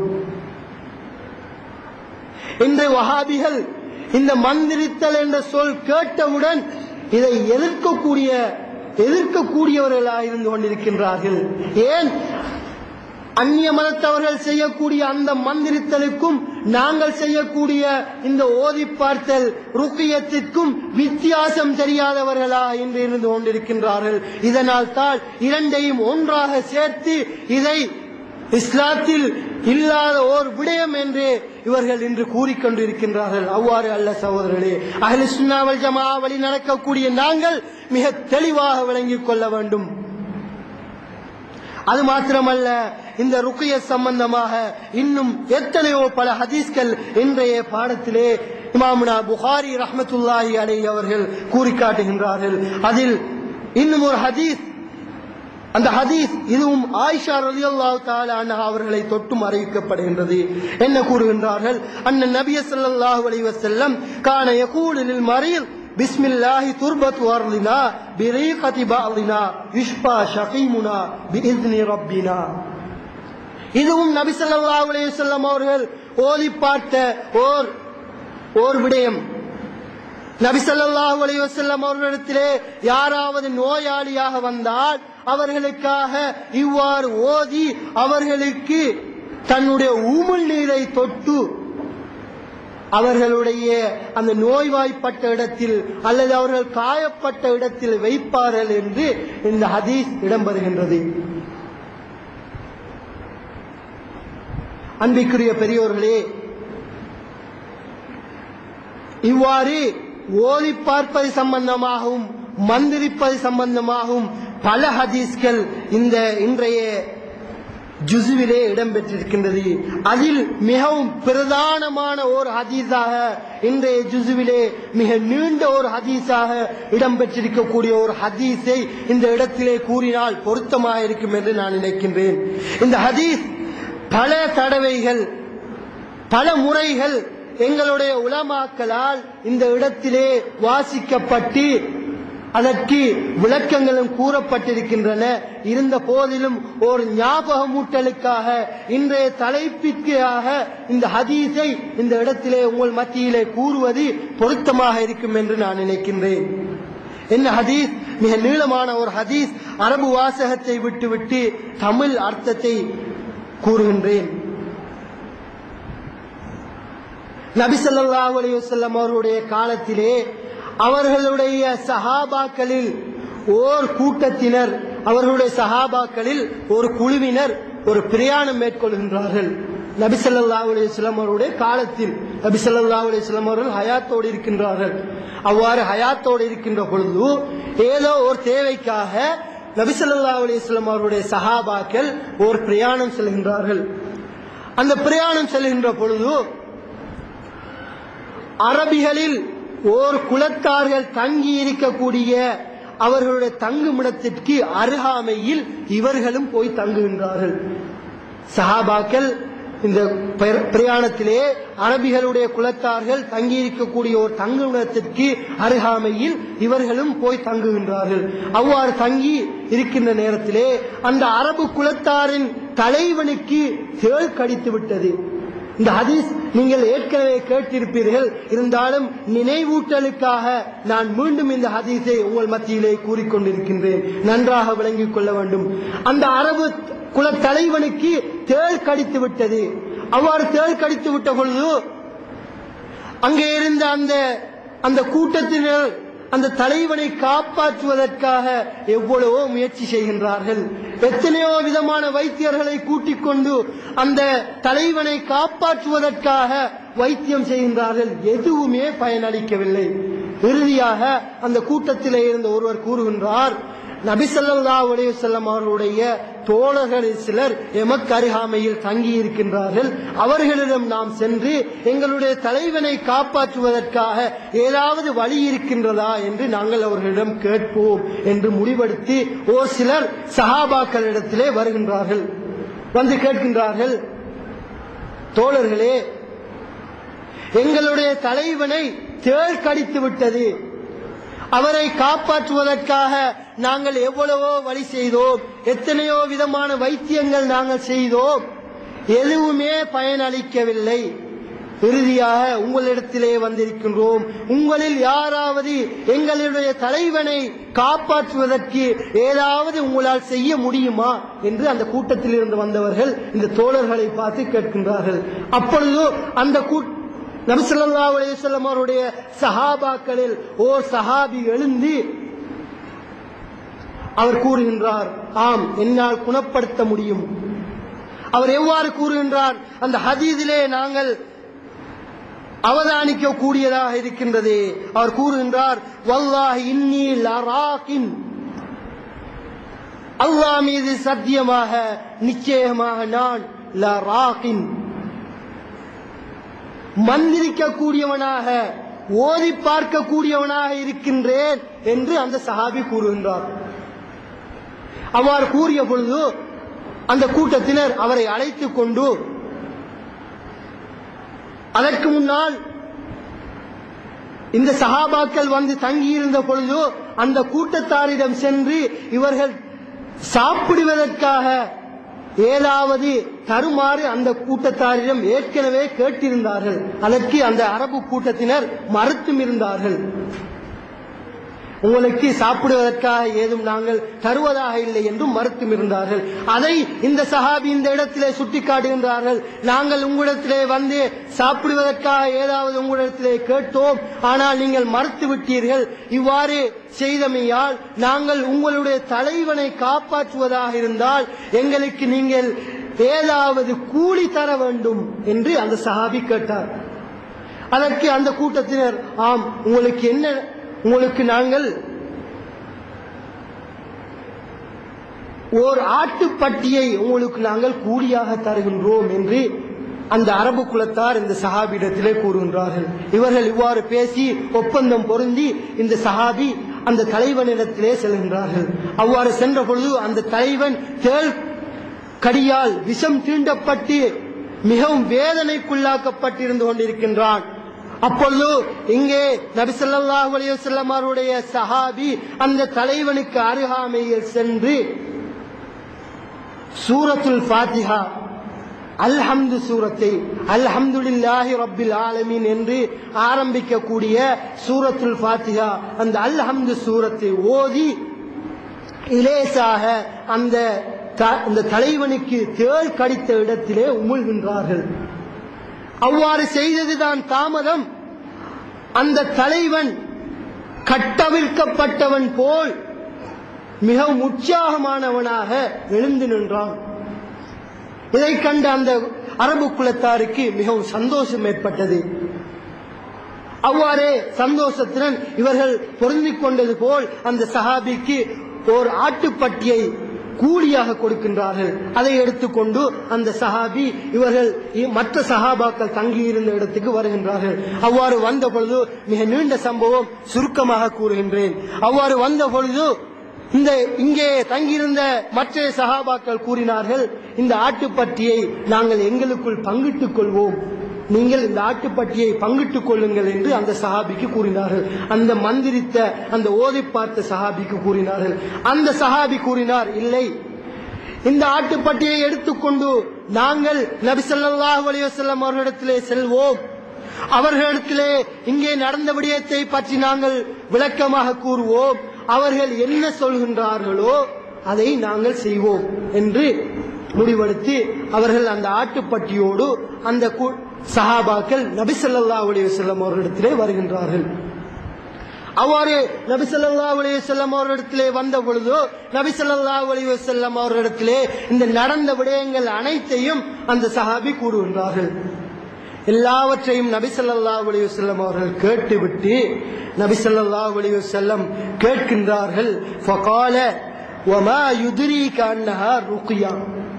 இன்று வஹாபிகள் இந்த மந்திரித்தல் என்ற சொல் கேட்டவுடன் இதை எதிர்க்கக்கூடிய எதிர்க்கக்கூடியவர்களாக இருந்து கொண்டிருக்கின்றார்கள் ஏன் அந்நிய மதத்தவர்கள் செய்யக்கூடிய அந்த மந்திரித்தலுக்கும் நாங்கள் செய்யக்கூடிய இந்த ஓதி பார்த்தல் ருக்கியத்திற்கும் வித்தியாசம் தெரியாதவர்களா என்று இருந்து கொண்டிருக்கின்றார்கள் இதனால் தான் இரண்டையும் ஒன்றாக சேர்த்து இதை இஸ்லாத்தில் இல்லாத ஓர் விடயம் என்று இவர்கள் இன்று கூறிக்கொண்டிருக்கின்றார்கள் அவ்வாறு அல்ல சகோதரர்களே அஹ்லு சுன்னாவல் ஜமா வழி நடக்கக்கூடிய நாங்கள் மிக தெளிவாக விளங்கிக் கொள்ள வேண்டும் அது மாத்திரமல்ல இந்த ருக்கிய சம்பந்தமாக இன்னும் எத்தனையோ பல ஹதீஸ்கள் இன்றைய பாடத்திலே இமாமுனா புகாரி ரஹ்மத்துல்லாஹி அலைஹி அவர்கள் கூறி காட்டுகின்றார்கள் அதில் இன்னும் ஒரு ஹதீஸ் அந்த ஹதீஸ் இதுவும் ஆயிஷா ரலியல்லாஹு தஆலா அன்ஹா அவர்களை தொட்டும் அறிவிக்கப்படுகின்றது என்ன கூறுகின்றார்கள் அன்ன நபிய ஸல்லல்லாஹு அலைஹி வஸல்லம் கான யகூலு லில் மரீத் பிஸ்மில்லாஹி துர்பத்து அர்லினா பிரீகதி பஅலினா யுஷ்பா ஷகீமுனா பிஇذن ரப்பினா இதுவும் நபி ஸல்லல்லாஹு அலைஹி வஸல்லம் அவர்கள் ஓதி பார்த்த ஓர் ஓர் விடயம் நபி ஸல்லல்லாஹு அலைஹி வஸல்லம் அவர்களிடத்திலே யாராவது நோயாளியாக வந்தால் அவர்களுக்காக இவ்வாறு ஓதி அவர்களுக்கு தன்னுடைய ஊமுள் நீரை தொட்டு அவர்களுடைய அந்த நோய்வாய்ப்பட்ட இடத்தில் அல்லது அவர்கள் காயப்பட்ட இடத்தில் வைப்பார்கள் என்று இந்த ஹதீஸ் இடம்பெறுகின்றது அன்பிற்குரிய பெரியோர்களே இவ்வாறு ஓதி பார்ப்பது சம்பந்தமாகவும் மந்திரிப்பது சம்பந்தமாகவும் பல ஹதீஸ்கள் இந்த இன்றைய ஜுசுவிலே இடம்பெற்றிருக்கின்றது அதில் மிகவும் பிரதானமான ஒரு ஹதீஸாக இன்றைய ஜுசுவிலே மிக நீண்ட ஒரு ஹதீஸாக இடம்பெற்றிருக்கக்கூடிய ஒரு ஹதீஸை இந்த இடத்திலே கூறினால் பொருத்தமாக இருக்கும் என்று நான் நினைக்கின்றேன் இந்த ஹதீஸ் பல தடவைகள் பல முறைகள் எங்களுடைய உலமாக்களால் இந்த இடத்திலே வாசிக்கப்பட்டு அதற்கு விளக்கங்களும் கூறப்பட்டிருக்கின்றன இருந்த போதிலும் ஒரு ஞாபகமூட்டலுக்காக இன்றைய தலைப்பிற்காக இந்த ஹதீஸை இந்த இடத்திலே உங்கள் மத்தியிலே கூறுவது பொருத்தமாக இருக்கும் என்று நான் நினைக்கின்றேன் என்ன ஹதீஸ் மிக நீளமான ஒரு ஹதீஸ் அரபு வாசகத்தை விட்டுவிட்டு தமிழ் அர்த்தத்தை கூறுகின்றேன் நபி ஸல்லல்லாஹு அலைஹி வஸல்லம் அவருடைய காலத்திலே அவர்களுடைய சஹாபாக்களில் ஓர் கூட்டத்தினர் அவர்களுடைய சஹாபாக்களில் ஒரு குழுவினர் ஒரு பிரயாணம் மேற்கொள்கின்றார்கள் நபி ஸல்லல்லாஹு அலைஹி வஸல்லம் அவருடைய காலத்தில் நபி ஸல்லல்லாஹு அலைஹி வஸல்லம் அவர்கள் ஹயாத்தோடு இருக்கின்றார்கள் அவ்வாறு ஹயாத்தோடு இருக்கின்ற பொழுது ஏதோ ஒரு தேவைக்காக நபி ஸல்லல்லாஹு அலைஹி வஸல்லம் அவருடைய சஹாபாக்கள் ஒரு பிரயாணம் செல்கின்றார்கள் அந்த பிரயாணம் செல்கின்ற பொழுது அரபிகளில் ஓர் குலத்தார்கள் தங்கி இருக்கக்கூடிய அவர்களுடைய தங்குமிடத்திற்கு அருகாமையில் இவர்களும் போய் தங்குகின்றார்கள் சஹாபாக்கள் இந்த பிர- பிரயாணத்திலே அரபிகளுடைய குலத்தார்கள் தங்கி இருக்கக்கூடிய ஒரு தங்குமிடத்திற்கு அருகாமையில் இவர்களும் போய் தங்குகின்றார்கள் அவ்வாறு தங்கி இருக்கின்ற நேரத்திலே அந்த அரபு குலத்தாரின் தலைவனுக்கு தேள் கடித்து விட்டது இந்த ஹதீஸ் நீங்கள் ஏற்கனவே கேட்டிருப்பீர்கள் இருந்தாலும் நினைவூட்டலுக்காக நான் மீண்டும் இந்த ஹதீஸை உங்கள் மத்தியிலே கூறிக்கொண்டிருக்கின்றேன் நன்றாக விளங்கிக் கொள்ள வேண்டும் அந்த அரபு குல தலைவனுக்கு தேள் கடித்து விட்டது அவ்வாறு தேள் கடித்து விட்ட பொழுது அங்கே இருந்த அந்த அந்த கூட்டத்தினர் அந்த தலைவனை காப்பாற்றுவதற்காக எவ்வளவோ முயற்சி செய்கின்றார்கள் எத்தனையோ விதமான வைத்தியர்களை கூட்டிக் கொண்டு அந்த தலைவனை காப்பாற்றுவதற்காக வைத்தியம் செய்கின்றார்கள் எதுவுமே பயனளிக்கவில்லை இறுதியாக அந்த கூட்டத்திலே இருந்த ஒருவர் கூறுகின்றார் நபி ஸல்லல்லாஹு அலைஹி வஸல்லம் அவர்களுடைய தோழர்களில் சிலர் எமக்கு அருகாமையில் தங்கி இருக்கின்றார்கள் அவர்களிடம் நாம் சென்று எங்களுடைய தலைவனை காப்பாற்றுவதற்காக ஏதாவது வழி இருக்கின்றதா என்று நாங்கள் அவர்களிடம் கேட்போம் என்று முடிவெடுத்து ஓர் சிலர் சஹாபாக்களிடத்திலே வருகின்றார்கள் வந்து கேட்கின்றார்கள் தோழர்களே எங்களுடைய தலைவனை தேள் கடித்து விட்டது அவரை காப்பாற்றுவதற்காக நாங்கள் எவ்வளவோ வழி செய்தோம் எத்தனையோ விதமான வைத்தியங்கள் நாங்கள் செய்தோம் எதுவுமே பயனளிக்கவில்லை இறுதியாக உங்களிடத்திலே வந்திருக்கின்றோம் உங்களில் யாராவது எங்களுடைய தலைவனை காப்பாற்றுவதற்கு ஏதாவது உங்களால் செய்ய முடியுமா என்று அந்த கூட்டத்தில் இருந்து வந்தவர்கள் இந்த தோழர்களை பார்த்து கேட்கின்றார்கள் அப்பொழுது அந்த கூட்ட நபிசல்லா அலையம் அவருடைய சஹாபாக்களில் ஓர் சஹாபி எழுந்து அவர் கூறுகின்றார் ஆம் என்னால் குணப்படுத்த முடியும் அவர் எவ்வாறு கூறுகின்றார் அந்த ஹதீதிலே நாங்கள் அவதானிக்க கூடியதாக இருக்கின்றது அவர் கூறுகின்றார் வல்லாஹ் இன்னி லராக்கின் அல்லாஹ் மீது சத்தியமாக நிச்சயமாக நான் லராக்கின் மந்திரிக்க கூடியவனாக ஓதி பார்க்க கூடியவனாக இருக்கின்றேன் என்று அந்த சஹாபி கூறுகின்றார் அவ்வாறு கூறிய பொழுது அந்த கூட்டத்தினர் அவரை அழைத்துக் கொண்டு அதற்கு முன்னால் இந்த சஹாபாக்கள் வந்து தங்கியிருந்த பொழுது அந்த கூட்டத்தாரிடம் சென்று இவர்கள் சாப்பிடுவதற்காக ஏதாவது தருமாறு அந்த கூட்டத்தாரிடம் ஏற்கனவே கேட்டிருந்தார்கள் அதற்கு அந்த அரபு கூட்டத்தினர் மறுத்தும் இருந்தார்கள் உங்களுக்கு சாப்பிடுவதற்காக ஏதும் நாங்கள் தருவதாக இல்லை என்றும் மறுத்தும் இருந்தார்கள் அதை இந்த சஹாபி இந்த இடத்திலே சுட்டிக்காட்டுகின்றார்கள் நாங்கள் உங்களிடத்திலே வந்து சாப்பிடுவதற்காக ஏதாவது உங்களிடத்திலே கேட்டோம் ஆனால் நீங்கள் மறுத்து விட்டீர்கள் இவ்வாறு செய்தமையால் நாங்கள் உங்களுடைய தலைவனை காப்பாற்றுவதாக இருந்தால் எங்களுக்கு நீங்கள் ஏதாவது கூலி தர வேண்டும் என்று அந்த சஹாபி கேட்டார் அதற்கு அந்த கூட்டத்தினர் ஆம் உங்களுக்கு என்ன உங்களுக்கு நாங்கள் ஓர் ஆட்டுப்பட்டியை உங்களுக்கு நாங்கள் கூலியாக தருகின்றோம் என்று அந்த அரபு குலத்தார் இந்த சஹாபியிடத்திலே கூறுகின்றார்கள் இவர்கள் இவ்வாறு பேசி ஒப்பந்தம் பொருந்தி இந்த சஹாபி அந்த தலைவனிடத்திலே செல்கின்றார்கள் அவ்வாறு சென்ற பொழுது அந்த தலைவன் தேள் கடியால் விஷம் தீண்டப்பட்டு மிகவும் வேதனைக்குள்ளாக்கப்பட்டிருந்து கொண்டிருக்கின்றான் அப்பொழுது இங்கே நபிசல்லாஹு அலையம் அவருடைய சஹாபி அந்த தலைவனுக்கு அருகாமையில் சென்று சூரத்துல் ஃபாத்திஹா அல்ஹம்து சூரத்தை அல்ஹம்துலில்லாஹி ரப்பில் ஆலமீன் என்று ஆரம்பிக்கக்கூடிய சூரத்துல் ஃபாத்திஹா அந்த அல்ஹம்து சூரத்தை ஓதி இலேசாக அந்த த- அந்த தலைவனுக்கு தேள் கடித்த இடத்திலே உமிழ்கின்றார்கள் அவ்வாறு செய்ததுதான் தாமதம் அந்த தலைவன் கட்டவிழ்க்கப்பட்டவன் போல் மிகவும் உற்சாகமானவனாக எழுந்து நின்றான் இதை கண்ட அந்த அரபு குலத்தாருக்கு மிகவும் சந்தோஷம் ஏற்பட்டது அவ்வாறே சந்தோஷத்துடன் இவர்கள் பொருந்திக் கொண்டது போல் அந்த சஹாபிக்கு ஓர் ஆட்டுப்பட்டியை கூலியாக கொடுக்கின்றார்கள் அதை எடுத்துக்கொண்டு அந்த சஹாபி இவர்கள் இ- மற்ற சஹாபாக்கள் தங்கியிருந்த இடத்துக்கு வருகின்றார்கள் அவ்வாறு வந்த பொழுது மிக நீண்ட சம்பவம் சுருக்கமாக கூறுகின்றேன் அவ்வாறு வந்த பொழுது இந்த இங்கே தங்கியிருந்த மற்ற சஹாபாக்கள் கூறினார்கள் இந்த ஆட்டுப்பட்டியை நாங்கள் எங்களுக்குள் பங்கிட்டுக் கொள்வோம் நீங்கள் இந்த ஆட்டுப்பட்டியை பங்கிட்டுக் கொள்ளுங்கள் என்று அந்த சஹாபிக்கு கூறினார்கள் அந்த மந்திரித்த அந்த ஓதி பார்த்த சஹாபிக்கு கூறினார்கள் அந்த சஹாபி கூறினார் இல்லை இந்த ஆட்டுப்பட்டியை எடுத்துக்கொண்டு நாங்கள் நபி ஸல்லல்லாஹு அலைஹி வஸல்லம் அவர்களிடத்திலே செல்வோம் அவர்களிடத்திலே இங்கே நடந்த விடயத்தை பற்றி நாங்கள் விளக்கமாக கூறுவோம் அவர்கள் என்ன சொல்கின்றார்களோ அதை நாங்கள் செய்வோம் என்று முடிவெடுத்து அவர்கள் அந்த ஆட்டுப்பட்டியோடு அந்த கூ- சஹாபாக்கள் நபி ஸல்லல்லாஹு அலைஹி வஸல்லம் அவர்களிடத்திலே வருகின்றார்கள் அவ்வாறு நபி ஸல்லல்லாஹு அலைஹி வஸல்லம் அவர்களிடத்திலே வந்த பொழுது நபி ஸல்லல்லாஹு அலைஹி வஸல்லம் அவர்களிடத்திலே இந்த நடந்த விடயங்கள் அனைத்தையும் அந்த சஹாபி கூறுகின்றார்கள் எல்லாவற்றையும் நபி ஸல்லல்லாஹு அலைஹி வஸல்லம் அவர்கள் கேட்டுவிட்டு நபி ஸல்லல்லாஹு அலைஹி வஸல்லம் கேட்கின்றார்கள் ஃபகால وما يدريك أنها رقية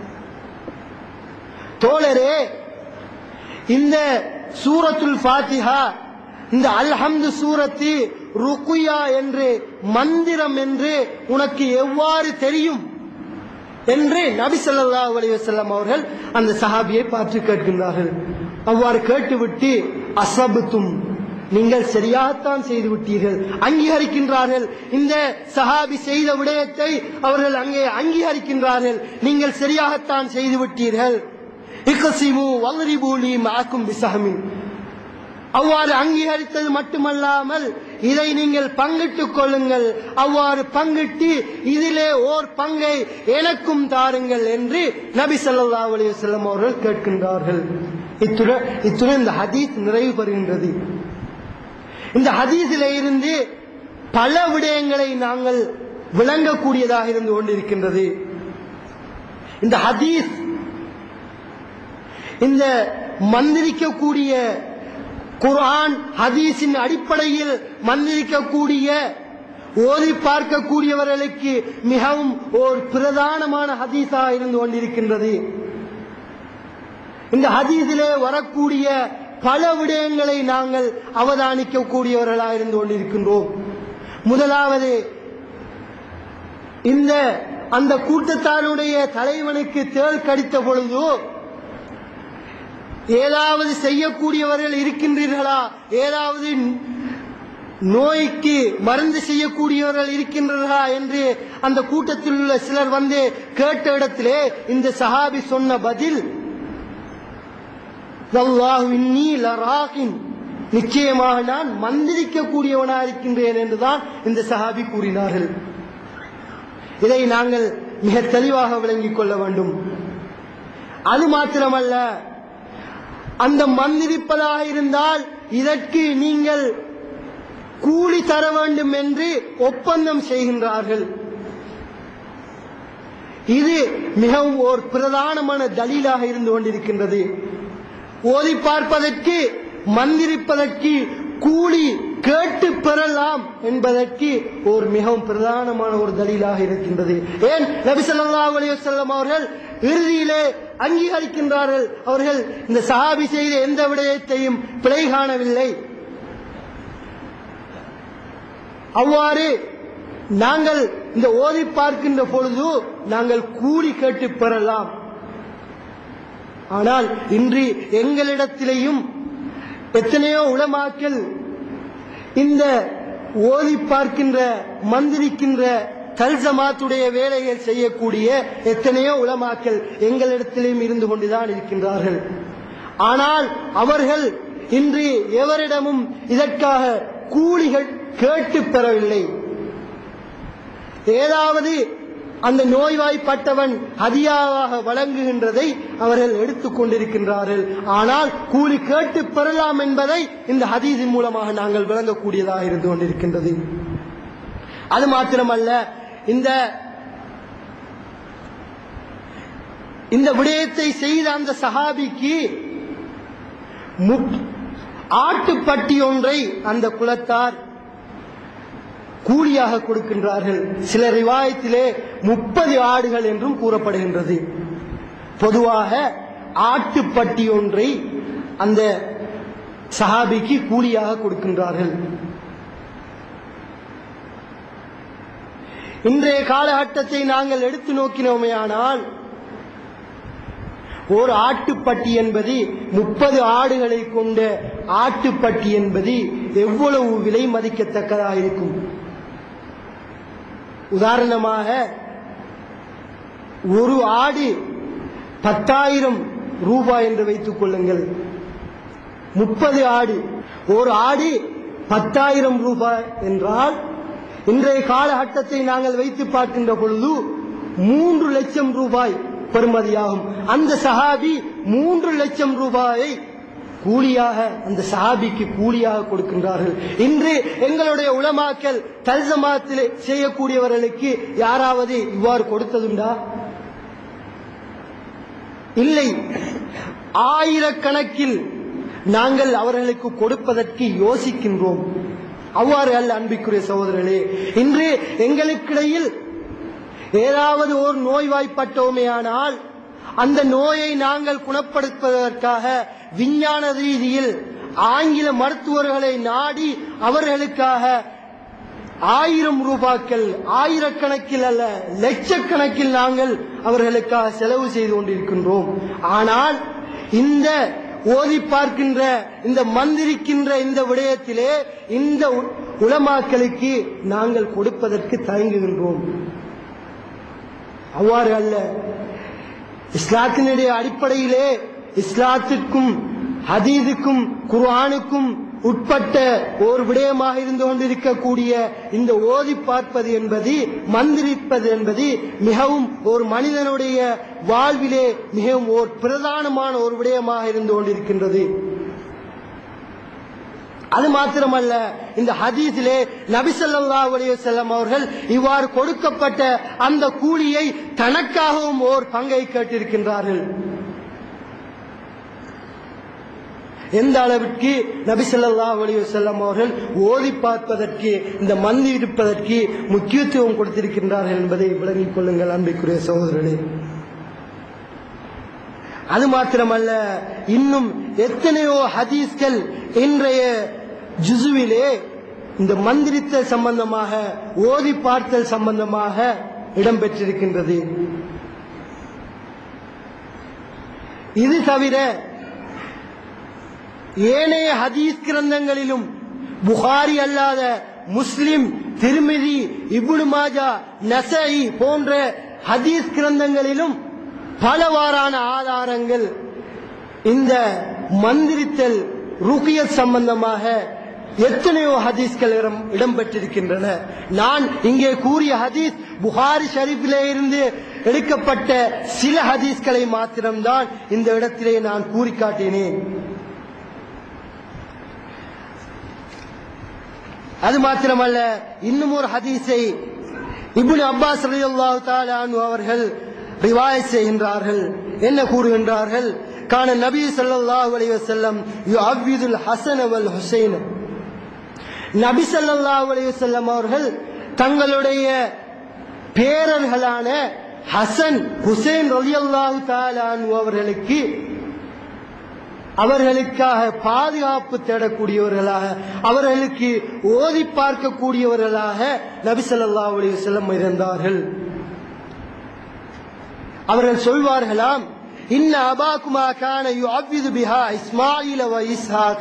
தோழரே இந்த சூரத்துல் ஃபாத்திஹா இந்த அல்ஹம்து சூரத்து ருக்குயா என்று மந்திரம் என்று உனக்கு எவ்வாறு தெரியும் என்று நபி ஸல்லல்லாஹு அலைஹி வஸல்லம் அவர்கள் அந்த சஹாபியை பார்த்து கேட்கின்றார்கள் அவ்வாறு கேட்டுவிட்டு அசபத்தும் நீங்கள் சரியாகத்தான் செய்து விட்டீர்கள் அங்கீகரிக்கின்றார்கள் இந்த சஹாபி செய்த விடயத்தை அவர்கள் அங்கே அங்கீகரிக்கின்றார்கள் நீங்கள் சரியாகத்தான் செய்து விட்டீர்கள் இக்கசிமு வல்ரிபூலி மாக்கும் பிசஹமின் அவ்வாறு அங்கீகரித்தது மட்டுமல்லாமல் இதை நீங்கள் பங்கிட்டுக் கொள்ளுங்கள் அவ்வாறு பங்கிட்டு இதிலே ஓர் பங்கை எனக்கும் தாருங்கள் என்று நபி ஸல்லல்லாஹு அலைஹி வஸல்லம் அவர்கள் கேட்கின்றார்கள் இத்துடன் இத்துடன் இந்த ஹதீஸ் நிறைவு பெறுகின்றது இந்த ஹதீஸிலே இருந்து பல விடயங்களை நாங்கள் விளங்கக்கூடியதாக இருந்து கொண்டிருக்கின்றது இந்த ஹதீஸ் இந்த மந்திரிக்கக்கூடிய குர்ஆன் ஹதீஸின் அடிப்படையில் மந்திரிக்கக்கூடிய ஓதி பார்க்கக்கூடியவர்களுக்கு மிகவும் ஒரு பிரதானமான ஹதீஸா இருந்து கொண்டிருக்கின்றது இந்த ஹதீஸிலே வரக்கூடிய பல விடயங்களை நாங்கள் அவதானிக்கக்கூடியவர்களாக இருந்து கொண்டிருக்கின்றோம் முதலாவது இந்த அந்த கூட்டத்தாருடைய தலைவனுக்கு தேள் கடித்த பொழுது ஏதாவது செய்யக்கூடியவர்கள் இருக்கின்றீர்களா ஏதாவது நோய்க்கு மருந்து செய்யக்கூடியவர்கள் இருக்கின்றீர்களா என்று அந்த கூட்டத்தில் உள்ள சிலர் வந்து கேட்ட இடத்திலே இந்த சஹாபி சொன்ன பதில் "வல்லாஹு இன்னீ லராகின்." நிச்சயமாக நான் மந்திரிக்க கூடியவனா இருக்கின்றேன் என்றுதான் இந்த சஹாபி கூறினார்கள் இதை நாங்கள் மிக தெளிவாக விளங்கிக் கொள்ள வேண்டும் அது மாத்திரமல்ல அந்த மந்திரிப்பதாக இருந்தால் இதற்கு நீங்கள் கூலி தர வேண்டும் என்று ஒப்பந்தம் செய்கின்றார்கள் இது மிகவும் ஒரு பிரதானமான தலீலாக இருந்து கொண்டிருக்கின்றது ஓதி பார்ப்பதற்கு மந்திரிப்பதற்கு கூலி கேட்டு பெறலாம் என்பதற்கு ஒரு மிகவும் பிரதானமான ஒரு தலீலாக இருக்கின்றது ஏன் நபி ஸல்லல்லாஹு அலைஹி வஸல்லம் அவர்கள் இறுதியிலே அங்கீகரிக்கின்றார்கள் அவர்கள் இந்த சஹாபி செய்த எந்த விடயத்தையும் பிழை காணவில்லை அவ்வாறு நாங்கள் இந்த ஓதி பார்க்கின்ற பொழுது நாங்கள் கூலி கேட்டு பெறலாம் ஆனால் இன்று எங்களிடத்திலேயும் எத்தனையோ உளமாக்கல் இந்த ஓதி பார்க்கின்ற மந்திரிக்கின்ற கல்சமாத்துடைய வேலைகள் செய்யக்கூடிய எத்தனையோ உளமாக்கல் எங்களிடத்திலேயும் இருந்து கொண்டுதான் இருக்கின்றார்கள் ஆனால் அவர்கள் இன்று எவரிடமும் இதற்காக கூலிகள் கேட்டு பெறவில்லை ஏதாவது அந்த நோய்வாய்ப்பட்டவன் ஹதியாவாக வழங்குகின்றதை அவர்கள் எடுத்துக் கொண்டிருக்கின்றார்கள் ஆனால் கூலி கேட்டு பெறலாம் என்பதை இந்த ஹதீஸின் மூலமாக நாங்கள் விளங்கக்கூடியதாக இருந்து கொண்டிருக்கின்றது அது மாத்திரமல்ல இந்த இந்த விடயத்தை செய்த அந்த சஹாபிக்கு முப்- ஆட்டுப்பட்டி ஒன்றை அந்த குலத்தார் கூலியாக கொடுக்கின்றார்கள் சில ரிவாயத்திலே முப்பது ஆடுகள் என்றும் கூறப்படுகின்றது பொதுவாக ஆட்டுப்பட்டி ஒன்றை அந்த சஹாபிக்கு கூலியாக கொடுக்கின்றார்கள் இன்றைய காலகட்டத்தை நாங்கள் எடுத்து நோக்கினோமேயானால் ஒரு ஆட்டுப்பட்டி என்பது முப்பது ஆடுகளை கொண்ட ஆட்டுப்பட்டி என்பது எவ்வளவு விலை மதிக்கத்தக்கதாக இருக்கும் உதாரணமாக ஒரு ஆடு பத்தாயிரம் ரூபாய் என்று வைத்துக் கொள்ளுங்கள் முப்பது ஆடு ஒரு ஆடு பத்தாயிரம் ரூபாய் என்றால் இன்றைய காலகட்டத்தை நாங்கள் வைத்து பார்க்கின்ற பொழுது மூன்று லட்சம் ரூபாய் பெறுமதியாகும் அந்த சஹாபி மூன்று லட்சம் ரூபாயை கூலியாக அந்த சஹாபிக்கு கூலியாக கொடுக்கின்றார்கள் இன்று எங்களுடைய உலமாக்கல் தல்சமாத்தில் செய்யக்கூடியவர்களுக்கு யாராவது இவ்வாறு கொடுத்ததுண்டா இல்லை ஆயிரக்கணக்கில் நாங்கள் அவர்களுக்கு கொடுப்பதற்கு யோசிக்கின்றோம் அவ்வாறு அல்ல அன்பிற்குரிய சகோதரர்களே இன்று எங்களுக்கிடையில் ஏதாவது ஒரு நோய்வாய்ப்பட்டோமேயானால் அந்த நோயை நாங்கள் குணப்படுத்துவதற்காக விஞ்ஞான ரீதியில் ஆங்கில மருத்துவர்களை நாடி அவர்களுக்காக ஆயிரம் ரூபாய்கள் ஆயிரக்கணக்கில் அல்ல லட்சக்கணக்கில் நாங்கள் அவர்களுக்காக செலவு செய்து கொண்டிருக்கின்றோம் ஆனால் இந்த ஓதி பார்க்கின்ற இந்த மந்திரிக்கின்ற இந்த விடயத்திலே இந்த உ- உலமாக்களுக்கு நாங்கள் கொடுப்பதற்கு தயங்குகின்றோம் அவ்வாறு அல்ல இஸ்லாத்தினுடைய அடிப்படையிலே இஸ்லாத்திற்கும் ஹதீதுக்கும் குர்ஆனுக்கும் உட்பட்ட ஒரு விடயமாக இருந்து கொண்டிருக்கக்கூடிய இந்த ஓதி பார்ப்பது என்பது மந்திரிப்பது என்பது மிகவும் ஒரு மனிதனுடைய வாழ்விலே மிகவும் ஒரு பிரதானமான ஒரு விடயமாக இருந்து கொண்டிருக்கின்றது அது மாத்திரமல்ல இந்த ஹதீஸிலே நபி ஸல்லல்லாஹு அலைஹி வஸல்லம் அவர்கள் இவ்வாறு கொடுக்கப்பட்ட அந்த கூலியை தனக்காகவும் ஓர் பங்கை கேட்டிருக்கின்றார்கள் எந்த அளவிற்கு நபி ஸல்லல்லாஹு அலைஹி வஸல்லம் அவர்கள் ஓதி பார்ப்பதற்கு இந்த மந்தி இருப்பதற்கு முக்கியத்துவம் கொடுத்திருக்கின்றார்கள் என்பதை விளங்கிக் கொள்ளுங்கள் அன்பிற்குரிய சகோதரர்களே அது மாத்திரமல்ல இன்னும் எத்தனையோ ஹதீஸ்கள் இன்றைய ஜுசுவிலே இந்த மந்திரித்தல் சம்பந்தமாக ஓதி பார்த்தல் சம்பந்தமாக இடம்பெற்றிருக்கின்றது இது தவிர ஏனைய ஹதீஸ் கிரந்தங்களிலும் புகாரி அல்லாத முஸ்லிம் திருமிதி இப்னு மாஜா நசை போன்ற ஹதீஸ் கிரந்தங்களிலும் பலவாறான ஆதாரங்கள் இந்த மந்திரித்தல் ருகியத் சம்பந்தமாக எத்தனையோ ஹதீஸ்கள் இடம் இடம்பெற்றிருக்கின்றன நான் இங்கே கூறிய ஹதீஸ் புகாரி ஷரீஃபிலே இருந்து எடுக்கப்பட்ட சில ஹதீஸ்களை மாத்திரம்தான் இந்த இடத்திலே நான் கூறி காட்டினேன் அது மாத்திரமல்ல இன்னும் ஒரு ஹதீஸை இப்னு அப்பாஸ் ரலியல்லாஹு தஆலா அன்ஹு அவர்கள் ரிவாயத் செய்கின்றார்கள் என்ன கூறுகின்றார்கள் கான நபி ஸல்லல்லாஹு அலைஹி வஸல்லம் யுஅவ்விதுல் ஹஸன் வல் ஹுசைன் நபி ஸல்லல்லாஹு அலைஹி வஸல்லம் அவர்கள் தங்களுடைய பேரர்களான ஹசன் ஹுசைன் ரலியல்லாஹு தஆலா அன்ஹு அவர்களுக்கு அவர்களுக்காக பாதுகாப்பு தேடக்கூடியவர்களாக அவர்களுக்கு ஓதி பார்க்கக்கூடியவர்களாக நபி ஸல்லல்லாஹு அலைஹி வஸல்லம் இருந்தார்கள் அவர்கள் சொல்வார்களாம் இன்ன அபாக்குமா கான யுஅவ்விது பிஹா இஸ்மாயில வ இஸ்ஹாக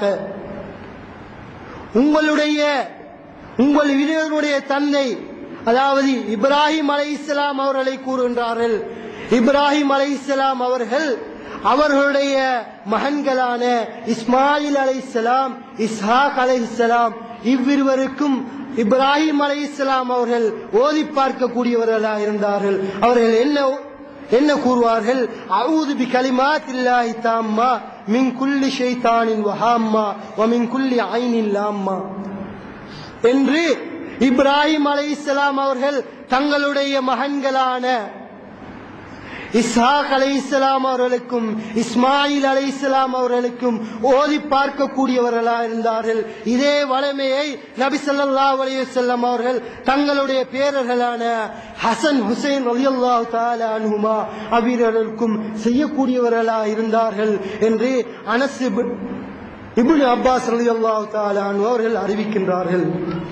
உங்களுடைய உங்கள் இருவருடைய தந்தை அதாவது இப்ராஹிம் அலைஹிஸ்ஸலாம் அவர்களை கூறுகின்றார்கள் இப்ராஹிம் அலைஹிஸ்ஸலாம் அவர்கள் அவர்களுடைய மகன்களான இஸ்மாயில் அலைஹிஸ்ஸலாம் இஸ்ஹாக் அலைஹிஸ்ஸலாம் இவ்விருவருக்கும் இப்ராஹிம் அலைஹிஸ்ஸலாம் அவர்கள் ஓதி பார்க்கக்கூடியவர்களாக இருந்தார்கள் அவர்கள் என்ன என்ன கூறுவார்கள் அவுது பி கலிமாத்தில்லாஹி தாம்மா மின் குல்லி ஷைத்தானின் வஹாம்மா வ மின் குல்லி ஐனின் லாம்மா என்று இப்ராஹிம் அலைஹிஸ்ஸலாம் அவர்கள் தங்களுடைய மகன்களான இஸ்ஹாக் அலைஹிஸ்ஸலாம் அவர்களுக்கும் இஸ்மாயில் அலைஹிஸ்ஸலாம் அவர்களுக்கும் ஓதி பார்க்கக்கூடியவர்களாக இருந்தார்கள் இதே வளமையை நபி ஸல்லல்லாஹு அலைஹி வஸல்லம் அவர்கள் தங்களுடைய பேரர்களான ஹசன் ஹுசைன் ரலியல்லாஹு தஆலா அன்ஹுமா அவ்விரருக்கும் செய்யக்கூடியவர்களாக இருந்தார்கள் என்று அனஸ் இப்னு இப்னு அப்பாஸ் ரலியல்லாஹு தஆலா அன்ஹு அவர்கள் அறிவிக்கின்றார்கள்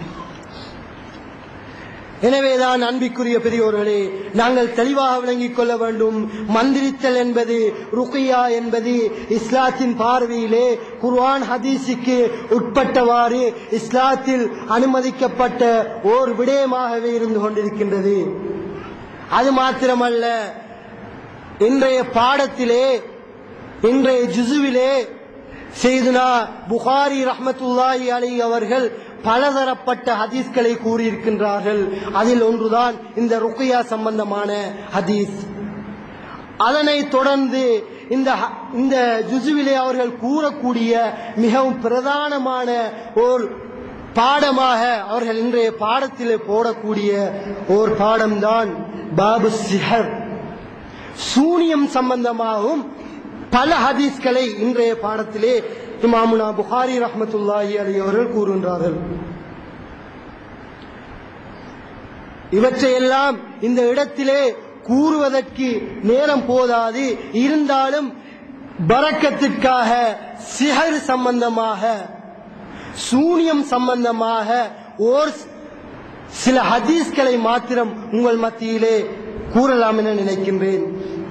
எனவேதான் அன்பிற்குரிய பெரியோர்களே நாங்கள் தெளிவாக விளங்கிக் கொள்ள வேண்டும் மந்திரித்தல் என்பது ருக்கையா என்பது இஸ்லாத்தின் பார்வையிலே குர்ஆன் ஹதீஸுக்கு உட்பட்டவாறு இஸ்லாத்தில் அனுமதிக்கப்பட்ட ஓர் விடயமாகவே இருந்து கொண்டிருக்கின்றது அது மாத்திரமல்ல இன்றைய பாடத்திலே இன்றைய ஜுசுவிலே செய்துனா புகாரி ரஹ்மத்துல்லாஹி அலி அவர்கள் பலதரப்பட்ட ஹதீஸ்களை கூறியிருக்கின்றார்கள் அதில் ஒன்றுதான் இந்த ருக்கையா சம்பந்தமான ஹதீஸ் அதனை தொடர்ந்து இந்த ஹ- இந்த ஜுசுவிலே அவர்கள் கூறக்கூடிய மிகவும் பிரதானமான ஓர் பாடமாக அவர்கள் இன்றைய பாடத்திலே போடக்கூடிய ஓர் பாடம்தான் பாபு சிஹர் சூனியம் சம்பந்தமாகவும் பல ஹதீஸ்களை இன்றைய பாடத்திலே இமாமுனா புகாரி ரஹ்மத்துல்லாஹி அலி அவர்கள் கூறுகின்றார்கள் இவற்றையெல்லாம் இந்த இடத்திலே கூறுவதற்கு நேரம் போதாது இருந்தாலும் பறக்கத்திற்காக சிஹர் சம்பந்தமாக சூனியம் சம்பந்தமாக ஓர் சில ஹதீஸ்களை மாத்திரம் உங்கள் மத்தியிலே கூறலாம் என நினைக்கின்றேன்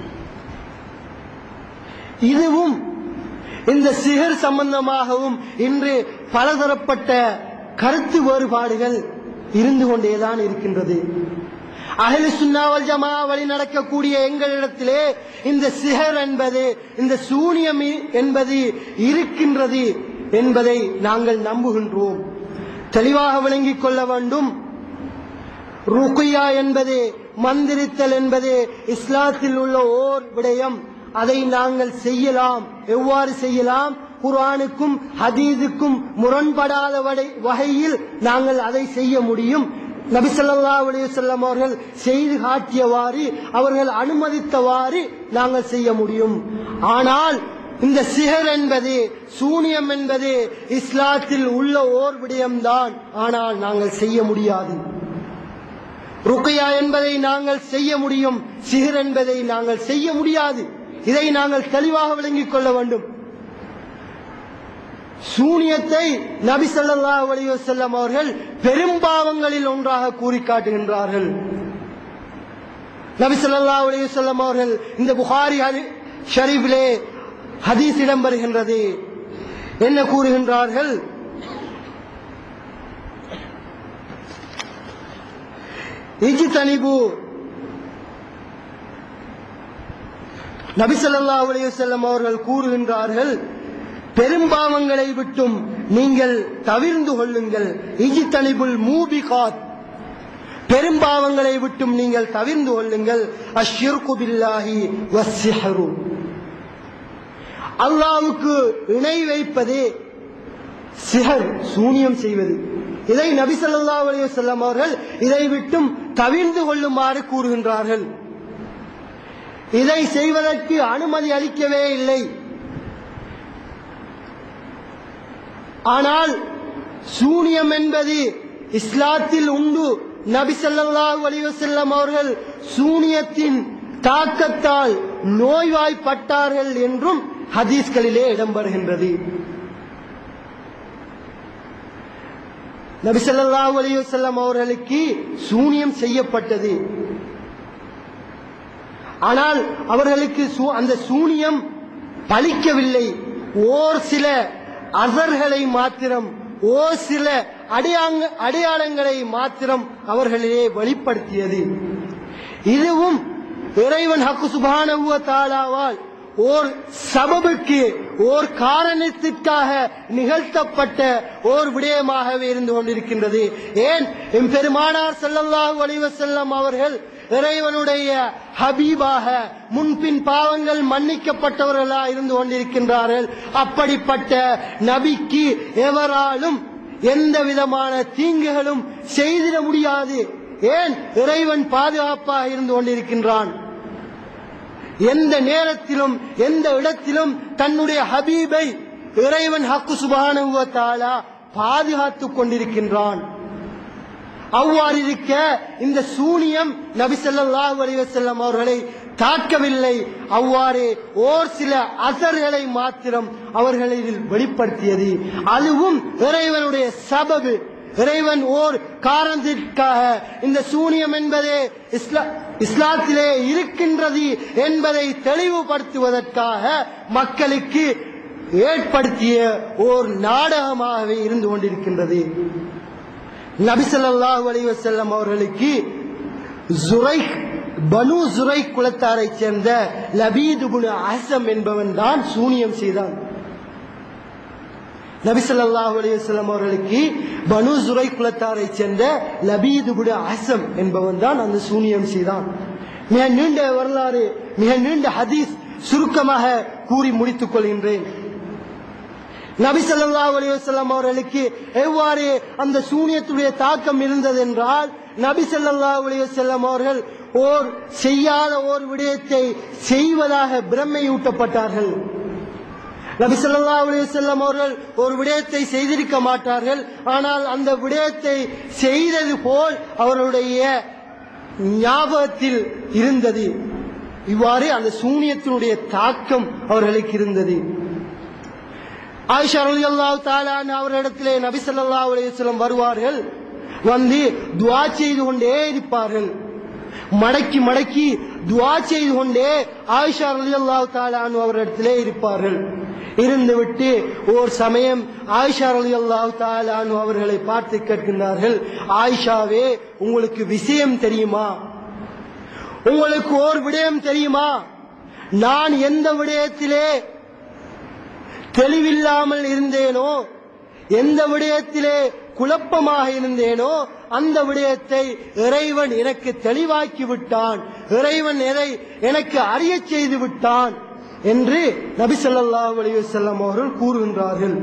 இதுவும் இந்த சிகர் சம்பந்தமாகவும் இன்று பலதரப்பட்ட கருத்து வேறுபாடுகள் இருந்து கொண்டேதான் இருக்கின்றது அகலு சுன்னாவல் ஜமா வழி நடக்கக்கூடிய எங்களிடத்திலே இந்த சிகர் என்பது இந்த சூனியம் இ- என்பது இருக்கின்றது என்பதை நாங்கள் நம்புகின்றோம் தெளிவாக விளங்கிக் கொள்ள வேண்டும் ருக்குயா என்பது மந்திரித்தல் என்பது இஸ்லாத்தில் உள்ள ஓர் விடயம் அதை நாங்கள் செய்யலாம் எவ்வாறு செய்யலாம் குர்ஆனுக்கும் ஹதீஸுக்கும் முரண்படாத வடை- வகையில் நாங்கள் அதை செய்ய முடியும் நபி ஸல்லல்லாஹு அலைஹி வஸல்லம் அவர்கள் செய்து காட்டியவாறு அவர்கள் அனுமதித்தவாறு நாங்கள் செய்ய முடியும் ஆனால் இந்த சிகர் என்பது சூனியம் என்பது இஸ்லாத்தில் உள்ள ஓர் விடயம்தான் ஆனால் நாங்கள் செய்ய முடியாது ருக்கையா என்பதை நாங்கள் செய்ய முடியும் சிகர் என்பதை நாங்கள் செய்ய முடியாது இதை நாங்கள் தெளிவாக விளங்கிக் கொள்ள வேண்டும் சூனியத்தை நபி ஸல்லல்லாஹு அலைஹி வஸல்லம் அவர்கள் பெரும்பாவங்களில் ஒன்றாக கூறி காட்டுகின்றார்கள் நபி ஸல்லல்லாஹு அலைஹி வஸல்லம் அவர்கள் இந்த புகாரி ஹரி- ஷரீஃபிலே ஹதீஸ் இடம்பெறுகின்றது என்ன கூறுகின்றார்கள் இஜ்தனிபு நபி ஸல்லல்லாஹு அலைஹி வஸல்லம் அவர்கள் கூறுகின்றார்கள் பெரும்பாவங்களை விட்டும் நீங்கள் தவிர்ந்து கொள்ளுங்கள் இஜ்தனிபுல் மூபிகாத் பெரும்பாவங்களை விட்டும் நீங்கள் தவிர்ந்து கொள்ளுங்கள் அஷ்ஷிர்கு பில்லாஹி வஸ்ஸிஹ்ரு அல்லாஹ்வுக்கு இணை வைப்பதே சிஹர் சூனியம் செய்வது இதை நபி ஸல்லல்லாஹு அலைஹி வஸல்லம் அவர்கள் இதை விட்டும் தவிர்ந்து கொள்ளுமாறு கூறுகின்றார்கள் இதை செய்வதற்கு அனுமதி அளிக்கவே இல்லை ஆனால் சூனியம் என்பது இஸ்லாத்தில் உண்டு நபி ஸல்லல்லாஹு அலைஹி வஸல்லம் அவர்கள் சூனியத்தின் தாக்கத்தால் நோய்வாய்ப்பட்டார்கள் என்றும் ஹதீஸ்களிலே இடம்பெறுகின்றது நபி ஸல்லல்லாஹு அலைஹி வஸல்லம் அவர்களுக்கு சூனியம் செய்யப்பட்டது ஆனால் அவர்களுக்கு சூ- அந்த சூனியம் பலிக்கவில்லை ஓர் சில அசர்களை மாத்திரம் ஓர் சில அடையாங்க அடையாளங்களை மாத்திரம் அவர்களிலே வெளிப்படுத்தியது இதுவும் இறைவன் ஹக்கு சுபானஹு வ தஆலாவால் ஓர் சபபுக்கு ஓர் காரணத்திற்காக நிகழ்த்தப்பட்ட ஓர் விடயமாகவே இருந்து கொண்டிருக்கின்றது ஏன் எம் பெருமானார் ஸல்லல்லாஹு அலைஹி வஸல்லம் அவர்கள் இறைவனுடைய ஹபீபாக முன்பின் பாவங்கள் மன்னிக்கப்பட்டவர்களா இருந்து கொண்டிருக்கின்றார்கள் அப்படிப்பட்ட நபிக்கு எவராலும் எந்த விதமான தீங்குகளும் செய்திட முடியாது ஏன் இறைவன் பாதுகாப்பாக இருந்து கொண்டிருக்கின்றான் எந்த நேரத்திலும் எந்த இடத்திலும் தன்னுடைய ஹபீபை இறைவன் ஹக்கு சுபானுவ தாலா பாதுகாத்துக் கொண்டிருக்கின்றான் அவ்வாறு இருக்க இந்த சூனியம் நபி ஸல்லல்லாஹு அலைஹி வஸல்லம் அவர்களை தாக்கவில்லை அவ்வாறு ஓர் சில அசர்களை மாத்திரம் அவர்களில் வெளிப்படுத்தியது அதுவும் இறைவனுடைய சபபு இறைவன் ஓர் காரணத்திற்காக இந்த சூனியம் என்பதே இஸ்லா இஸ்லாத்திலே இருக்கின்றது என்பதை தெளிவுபடுத்துவதற்காக மக்களுக்கு ஏற்படுத்திய ஓர் நாடகமாகவே இருந்து கொண்டிருக்கின்றது நபி ஸல்லல்லாஹு அலைஹி வஸல்லம் அவர்களுக்கு ஜுரைக் பனு ஜுரைக் குலத்தாரைச் சேர்ந்த லபீத் இப்னு அஹ்சம் என்பவன் தான் சூனியம் செய்தான் நபி ஸல்லல்லாஹு அலைஹி வஸல்லம் அவர்களுக்கு பனு ஜுரை குலத்தாரைச் சேர்ந்த லபீத் இப்னு அஹ்சம் என்பவன் தான் அந்த சூனியம் செய்தான் மிக நீண்ட வரலாறு மிக நீண்ட ஹதீஸ் சுருக்கமாக கூறி முடித்துக் கொள்கின்றேன் நபி ஸல்லல்லாஹு அலைஹி வஸல்லம் அவர்களுக்கு எவ்வாறு அந்த சூனியத்துடைய தாக்கம் இருந்தது என்றால் நபி ஸல்லல்லாஹு அலைஹி வஸல்லம் அவர்கள் ஓர் செய்யாத ஓர் விடயத்தை செய்வதாக பிரம்மையூட்டப்பட்டார்கள் நபி ஸல்லல்லாஹு அலைஹி வஸல்லம் அவர்கள் ஒரு விடயத்தை செய்திருக்க மாட்டார்கள் ஆனால் அந்த விடயத்தை செய்தது போல் அவருடைய ஞாபகத்தில் இருந்தது இவ்வாறு அந்த சூனியத்தினுடைய தாக்கம் அவர்களுக்கு இருந்தது ஆயிஷா ரலியல்லாஹு தஆலா அன்ஹா அவர்களிடத்திலே நபி ஸல்லல்லாஹு அலைஹி வஸல்லம் வருவார்கள் வந்து துஆ செய்து கொண்டே இருப்பார்கள் மடக்கி மடக்கி துஆ செய்து கொண்டே ஆயிஷா ரலியல்லாஹு தஆலா அன்ஹா அவர்களிடத்திலே இருப்பார்கள் இருந்துவிட்டு ஓர் சமயம் ஆயிஷா ரலியல்லாஹு தஆலா அன்ஹா அவர்களை பார்த்து கேட்கின்றார்கள் ஆயிஷாவே உங்களுக்கு விஷயம் தெரியுமா உங்களுக்கு ஓர் விடயம் தெரியுமா நான் எந்த விடயத்திலே தெளிவில்லாமல் இருந்தேனோ எந்த விடயத்திலே குழப்பமாக இருந்தேனோ அந்த விடயத்தை இறைவன் எனக்கு தெளிவாக்கி விட்டான் இறைவன் எதை எனக்கு அறியச் செய்து விட்டான் என்று நபி ஸல்லல்லாஹு அலைஹி வஸல்லம் அவர்கள் கூறுகின்றார்கள்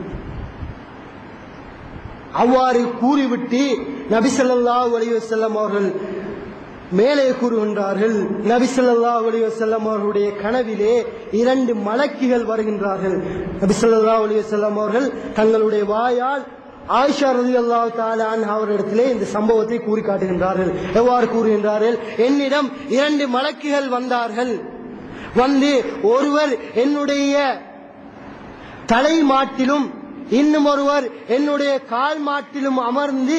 அவ்வாறு கூறிவிட்டு நபி ஸல்லல்லாஹு அலைஹி வஸல்லம் அவர்கள் மேலே கூறுகின்றார்கள் நபி ஸல்லல்லாஹு அலைஹி வஸல்லம் அவர்களுடைய கனவிலே இரண்டு மலக்குகள் வருகின்றார்கள் நபி ஸல்லல்லாஹு அலைஹி வஸல்லம் அவர்கள் தங்களுடைய வாயால் ஆயிஷா ரலியல்லாஹு தஆலா அன்ஹா அவரிடத்திலே இந்த சம்பவத்தை கூறி காட்டுகின்றார்கள் எவ்வாறு கூறுகின்றார்கள் என்னிடம் இரண்டு மலக்குகள் வந்தார்கள் வந்து ஒருவர் என்னுடைய தலை மாட்டிலும் இன்னும் ஒருவர் என்னுடைய கால் மாட்டிலும் அமர்ந்து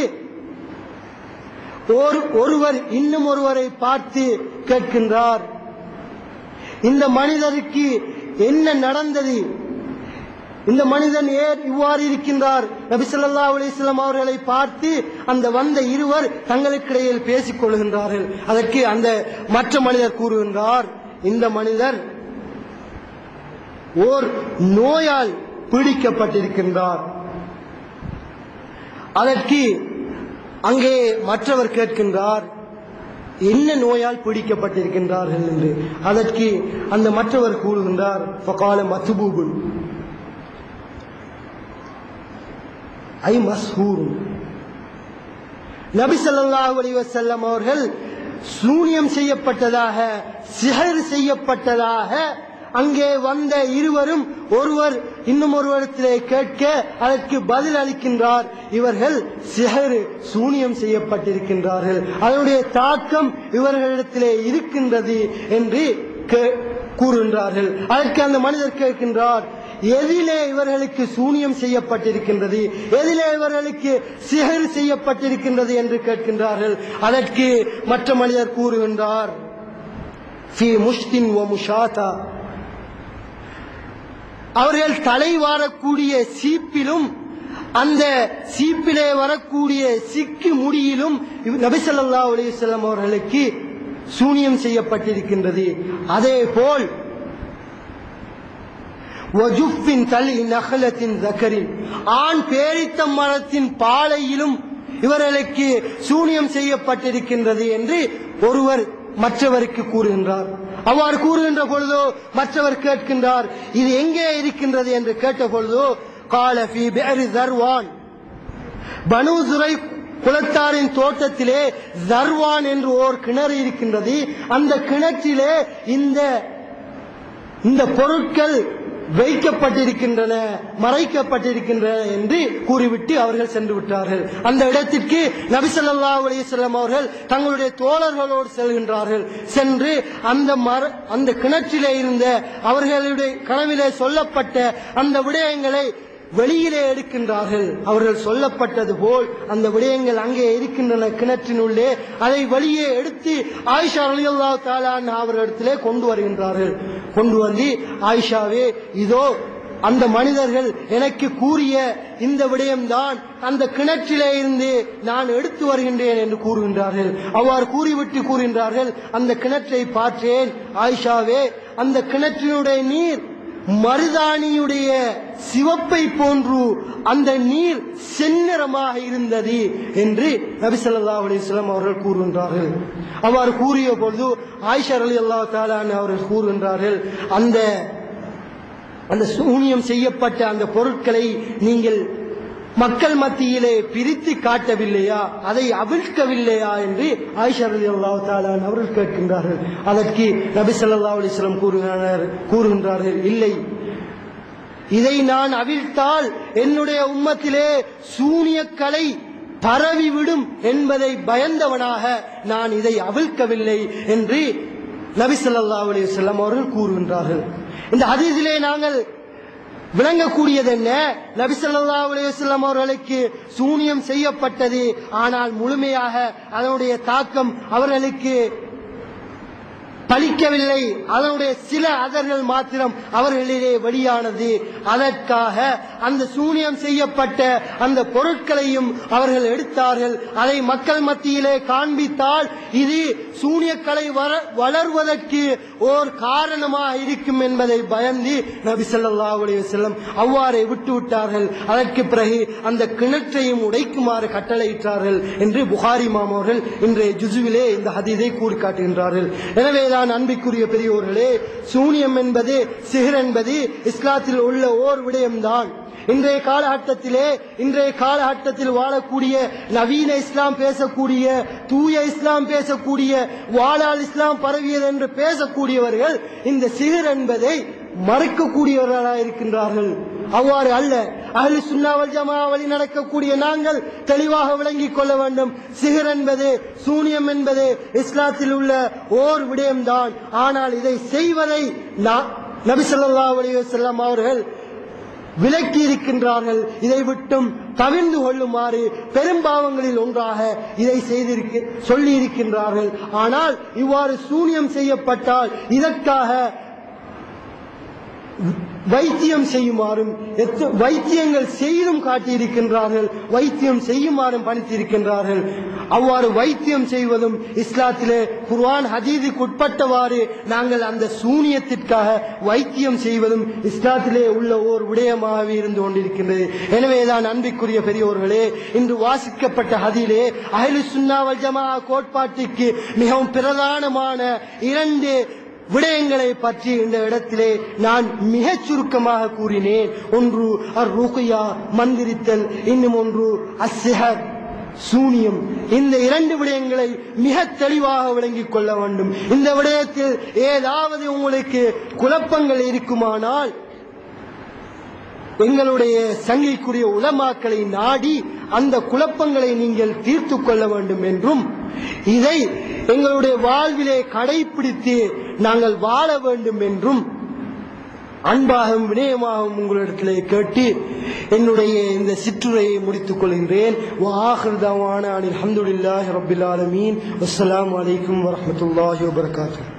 ஒரு ஒருவர் இன்னும் ஒருவரை பார்த்து கேட்கின்றார் இந்த மனிதருக்கு என்ன நடந்தது இந்த மனிதன் ஏன் இவ்வாறு இருக்கின்றார் நபி ஸல்லல்லாஹு அலைஹி வஸல்லம் அவர்களை பார்த்து அந்த வந்த இருவர் தங்களுக்கிடையில் பேசிக் கொள்கின்றார்கள் அதற்கு அந்த மற்ற மனிதர் கூறுகின்றார் இந்த மனிதர் ஓர் நோயால் பீடிக்கப்பட்டிருக்கின்றார் அதற்கு அங்கே மற்றவர் கேட்கின்றார் என்ன நோயால் பீடிக்கப்பட்டிருக்கின்றார்கள் என்று அதற்கு அந்த மற்றவர் கூறுகின்றார் ஃபகால மத்பூபுன் ஐ மஸ்ஹூரும் நபி ஸல்லல்லாஹு அலைஹி வஸல்லம் அவர்கள் சூனியம் செய்யப்பட்டதாக சிஹர் செய்யப்பட்டதாக அங்கே வந்த இருவரும் ஒருவர் இன்னும் ஒருவரிடத்திலே கேட்க அதற்கு பதில் அளிக்கின்றார் இவர்கள் சிஹர் சூனியம் செய்யப்பட்டிருக்கின்றார்கள் அதனுடைய தாக்கம் இவர்களிடத்திலே இருக்கின்றது என்று கே- கூறுகின்றார்கள் அதற்கு அந்த மனிதர் கேட்கின்றார் எதிலே இவர்களுக்கு சூனியம் செய்யப்பட்டிருக்கின்றது எதிலே இவர்களுக்கு சிஹர் செய்யப்பட்டிருக்கின்றது என்று கேட்கின்றார்கள் அதற்கு மற்ற மனிதர் கூறுகின்றார் ஃபி முஷ்தின் வ முஷாதா அவர்கள் தலை வாரக்கூடிய சீப்பிலும் அந்த சீப்பிலே வரக்கூடிய சிக்கு முடியிலும் நபி ஸல்லல்லாஹு அலைஹி வஸல்லம் அவர்களுக்கு சூனியம் செய்யப்பட்டிருக்கின்றது அதே போல் வஜுஃபின் தலி நகலத்தின் தக்கரின் ஆண் பேரித்த மரத்தின் பாலையிலும் இவர்களுக்கு சூனியம் செய்யப்பட்டிருக்கின்றது என்று ஒருவர் மற்றவருக்கு கூறுகின்றார் அவ்வாறு கூறுகின்ற பொழுதோ மற்றவர் கேட்கின்றார் இது எங்கே இருக்கின்றது என்று கேட்ட பொழுதோ கால ஃபி பிஅரி தர்வான் பனு சுரை குலத்தாரின் தோட்டத்திலே ஜர்வான் என்று ஓர் கிணறு இருக்கின்றது அந்த கிணற்றிலே இந்த இந்த பொருட்கள் வைக்கப்பட்டிருக்கின்றன மறைக்கப்பட்டிருக்கின்றன என்று கூறிவிட்டு அவர்கள் சென்று விட்டார்கள் அந்த இடத்திற்கு நபி ஸல்லல்லாஹு அலைஹி வஸல்லம் அவர்கள் தங்களுடைய தோழர்களோடு செல்கின்றார்கள் சென்று அந்த மர அந்த கிணற்றிலே இருந்த அவர்களுடைய கனவிலே சொல்லப்பட்ட அந்த விடயங்களை வெளியிலே எடுக்கின்றார்கள் அவர்கள் சொல்லப்பட்டது போல் அந்த விடயங்கள் அங்கே இருக்கின்றன கிணற்றினுள்ளே அதை வெளியே எடுத்து ஆயிஷா ரலியல்லாஹு தஆலா அன்ஹா அவர்களிடத்திலே கொண்டு வருகின்றார்கள் கொண்டு வந்து ஆயிஷாவே இதோ அந்த மனிதர்கள் எனக்கு கூறிய இந்த விடயம்தான் அந்த கிணற்றிலே இருந்து நான் எடுத்து வருகின்றேன் என்று கூறுகின்றார்கள் அவ்வாறு கூறிவிட்டு கூறுகின்றார்கள் அந்த கிணற்றை பார்த்தேன் ஆயிஷாவே அந்த கிணற்றினுடைய நீர் மருதாணியுடைய சிவப்பை போன்று அந்த நீர் செந்நிறமாக இருந்தது என்று நபி ஸல்லல்லாஹு அலைஹி வஸல்லம் அவர்கள் கூறுகின்றார்கள் அவ்வாறு கூறிய பொழுது ஆயிஷா ரலியல்லாஹு தஆலா அன்ஹா அவர்கள் கூறுகின்றார்கள் அந்த அந்த சூனியம் செய்யப்பட்ட அந்த பொருட்களை நீங்கள் மக்கள் மத்தியிலே பிரித்து காட்டவில்லையா அதை அவிழ்க்கவில்லையா என்று ஆயிஷா ரலியல்லாஹு தஆலா அன்ஹா அவர்கள் கேட்கின்றார்கள் அதற்கு நபி ஸல்லல்லாஹு அலைஹி வஸல்லம் கூறுகின்றனர் கூறுகின்றார்கள் இல்லை இதை நான் அவிழ்த்தால் என்னுடைய உம்மத்திலே சூனியக்கலை பரவிவிடும் என்பதை பயந்தவனாக நான் இதை அவிழ்க்கவில்லை என்று நபி ஸல்லல்லாஹு அலைஹி வஸல்லம் அவர்கள் கூறுகின்றார்கள் இந்த ஹதீஸிலே நாங்கள் விளங்கக்கூடியது என்ன நபி ஸல்லல்லாஹு அலைஹி வஸல்லம் அவர்களுக்கு சூனியம் செய்யப்பட்டது ஆனால் முழுமையாக அதனுடைய தாக்கம் அவர்களுக்கு பலிக்கவில்லை அதனுடைய சில அதர்கள் மாத்திரம் அவர்களிலே வெளியானது அதற்காக அந்த சூனியம் செய்யப்பட்ட அந்த பொருட்களையும் அவர்கள் எடுத்தார்கள் அதை மக்கள் மத்தியிலே காண்பித்தால் இது சூனியக்கலை வர- வளர்வதற்கு ஓர் காரணமாக இருக்கும் என்பதை பயந்து நபி ஸல்லல்லாஹு அலைஹி வஸல்லம் அவ்வாறே விட்டு விட்டார்கள் அதற்கு பிறகு அந்த கிணற்றையும் உடைக்குமாறு கட்டளையிட்டார்கள் என்று புகாரி மாம் அவர்கள் இன்றைய ஜுசுவிலே இந்த ஹதீதை கூறி காட்டுகின்றார்கள் எனவேதான் அன்பிற்குரிய பெரியோர்களே சூனியம் என்பது சிஹர் என்பது இஸ்லாத்தில் உள்ள ஓர் விடயம்தான் இன்றைய காலகட்டத்திலே இன்றைய காலகட்டத்தில் வாழக்கூடிய நவீன இஸ்லாம் பேசக்கூடிய தூய இஸ்லாம் பேசக்கூடிய வாழால் இஸ்லாம் பரவியது என்று பேசக்கூடியவர்கள் இந்த சிகர் என்பதை மறுக்கக்கூடியவர்களாக இருக்கின்றார்கள் அவ்வாறு அல்ல அஹ்லு சுன்னாவல் ஜமா வழி நடக்கக்கூடிய நாங்கள் தெளிவாக விளங்கிக் கொள்ள வேண்டும் சிகர் என்பது சூனியம் என்பது இஸ்லாத்தில் உள்ள ஓர் விடயம்தான் ஆனால் இதை செய்வதை நா- நபி ஸல்லல்லாஹு அலைஹி வஸல்லம் அவர்கள் விலக்கி இருக்கின்றார்கள் இதை விட்டும் தவிர்ந்து கொள்ளுமாறு பெரும்பாவங்களில் ஒன்றாக இதை செய்திருக்க சொல்லி இருக்கின்றார்கள் ஆனால் இவ்வாறு சூனியம் செய்யப்பட்டால் இதற்காக வைத்தியம் செய்யுமாறும் எத்த- வைத்தியங்கள் செய்தும் காட்டியிருக்கின்றார்கள் வைத்தியம் செய்யுமாறும் பணித்திருக்கின்றார்கள் அவ்வாறு வைத்தியம் செய்வதும் இஸ்லாத்திலே குர்ஆன் ஹதீதுக்கு உட்பட்டவாறு நாங்கள் அந்த சூனியத்திற்காக வைத்தியம் செய்வதும் இஸ்லாத்திலே உள்ள ஓர் விடயமாகவே இருந்து கொண்டிருக்கின்றது எனவேதான் அன்பிற்குரிய பெரியோர்களே இன்று வாசிக்கப்பட்ட ஹதீலே அஹ்லு சுன்னா வல் ஜமா கோட்பாட்டுக்கு மிகவும் பிரதானமான இரண்டு விடயங்களை பற்றி இந்த இடத்திலே நான் மிகச் சுருக்கமாக கூறினேன் ஒன்று அர் ருக்யா மந்திரித்தல் இன்னும் ஒன்று அஸ்ஸிஹர் சூனியம் இந்த இரண்டு விடயங்களை மிக தெளிவாக விளங்கிக் கொள்ள வேண்டும் இந்த விடயத்தில் ஏதாவது உங்களுக்கு குழப்பங்கள் இருக்குமானால் எங்களுடைய சங்கைக்குரிய உலமாக்களை நாடி அந்த குழப்பங்களை நீங்கள் தீர்த்து கொள்ள வேண்டும் என்றும் இதை எங்களுடைய வாழ்விலே கடைபிடித்து நாங்கள் வாழ வேண்டும் என்றும் அன்பாகவும் வினயமாகவும் உங்களிடத்திலே கேட்டு என்னுடைய இந்த சிற்றுரையை முடித்துக் கொள்கின்றேன் வாஹிருதாவான அனில் அஹமதுல்லாஹி ரபில் ஆலமீன் அஸ்ஸலாமு அலைக்கும் வரஹ்மத்துல்லாஹி வபரகாத்துஹு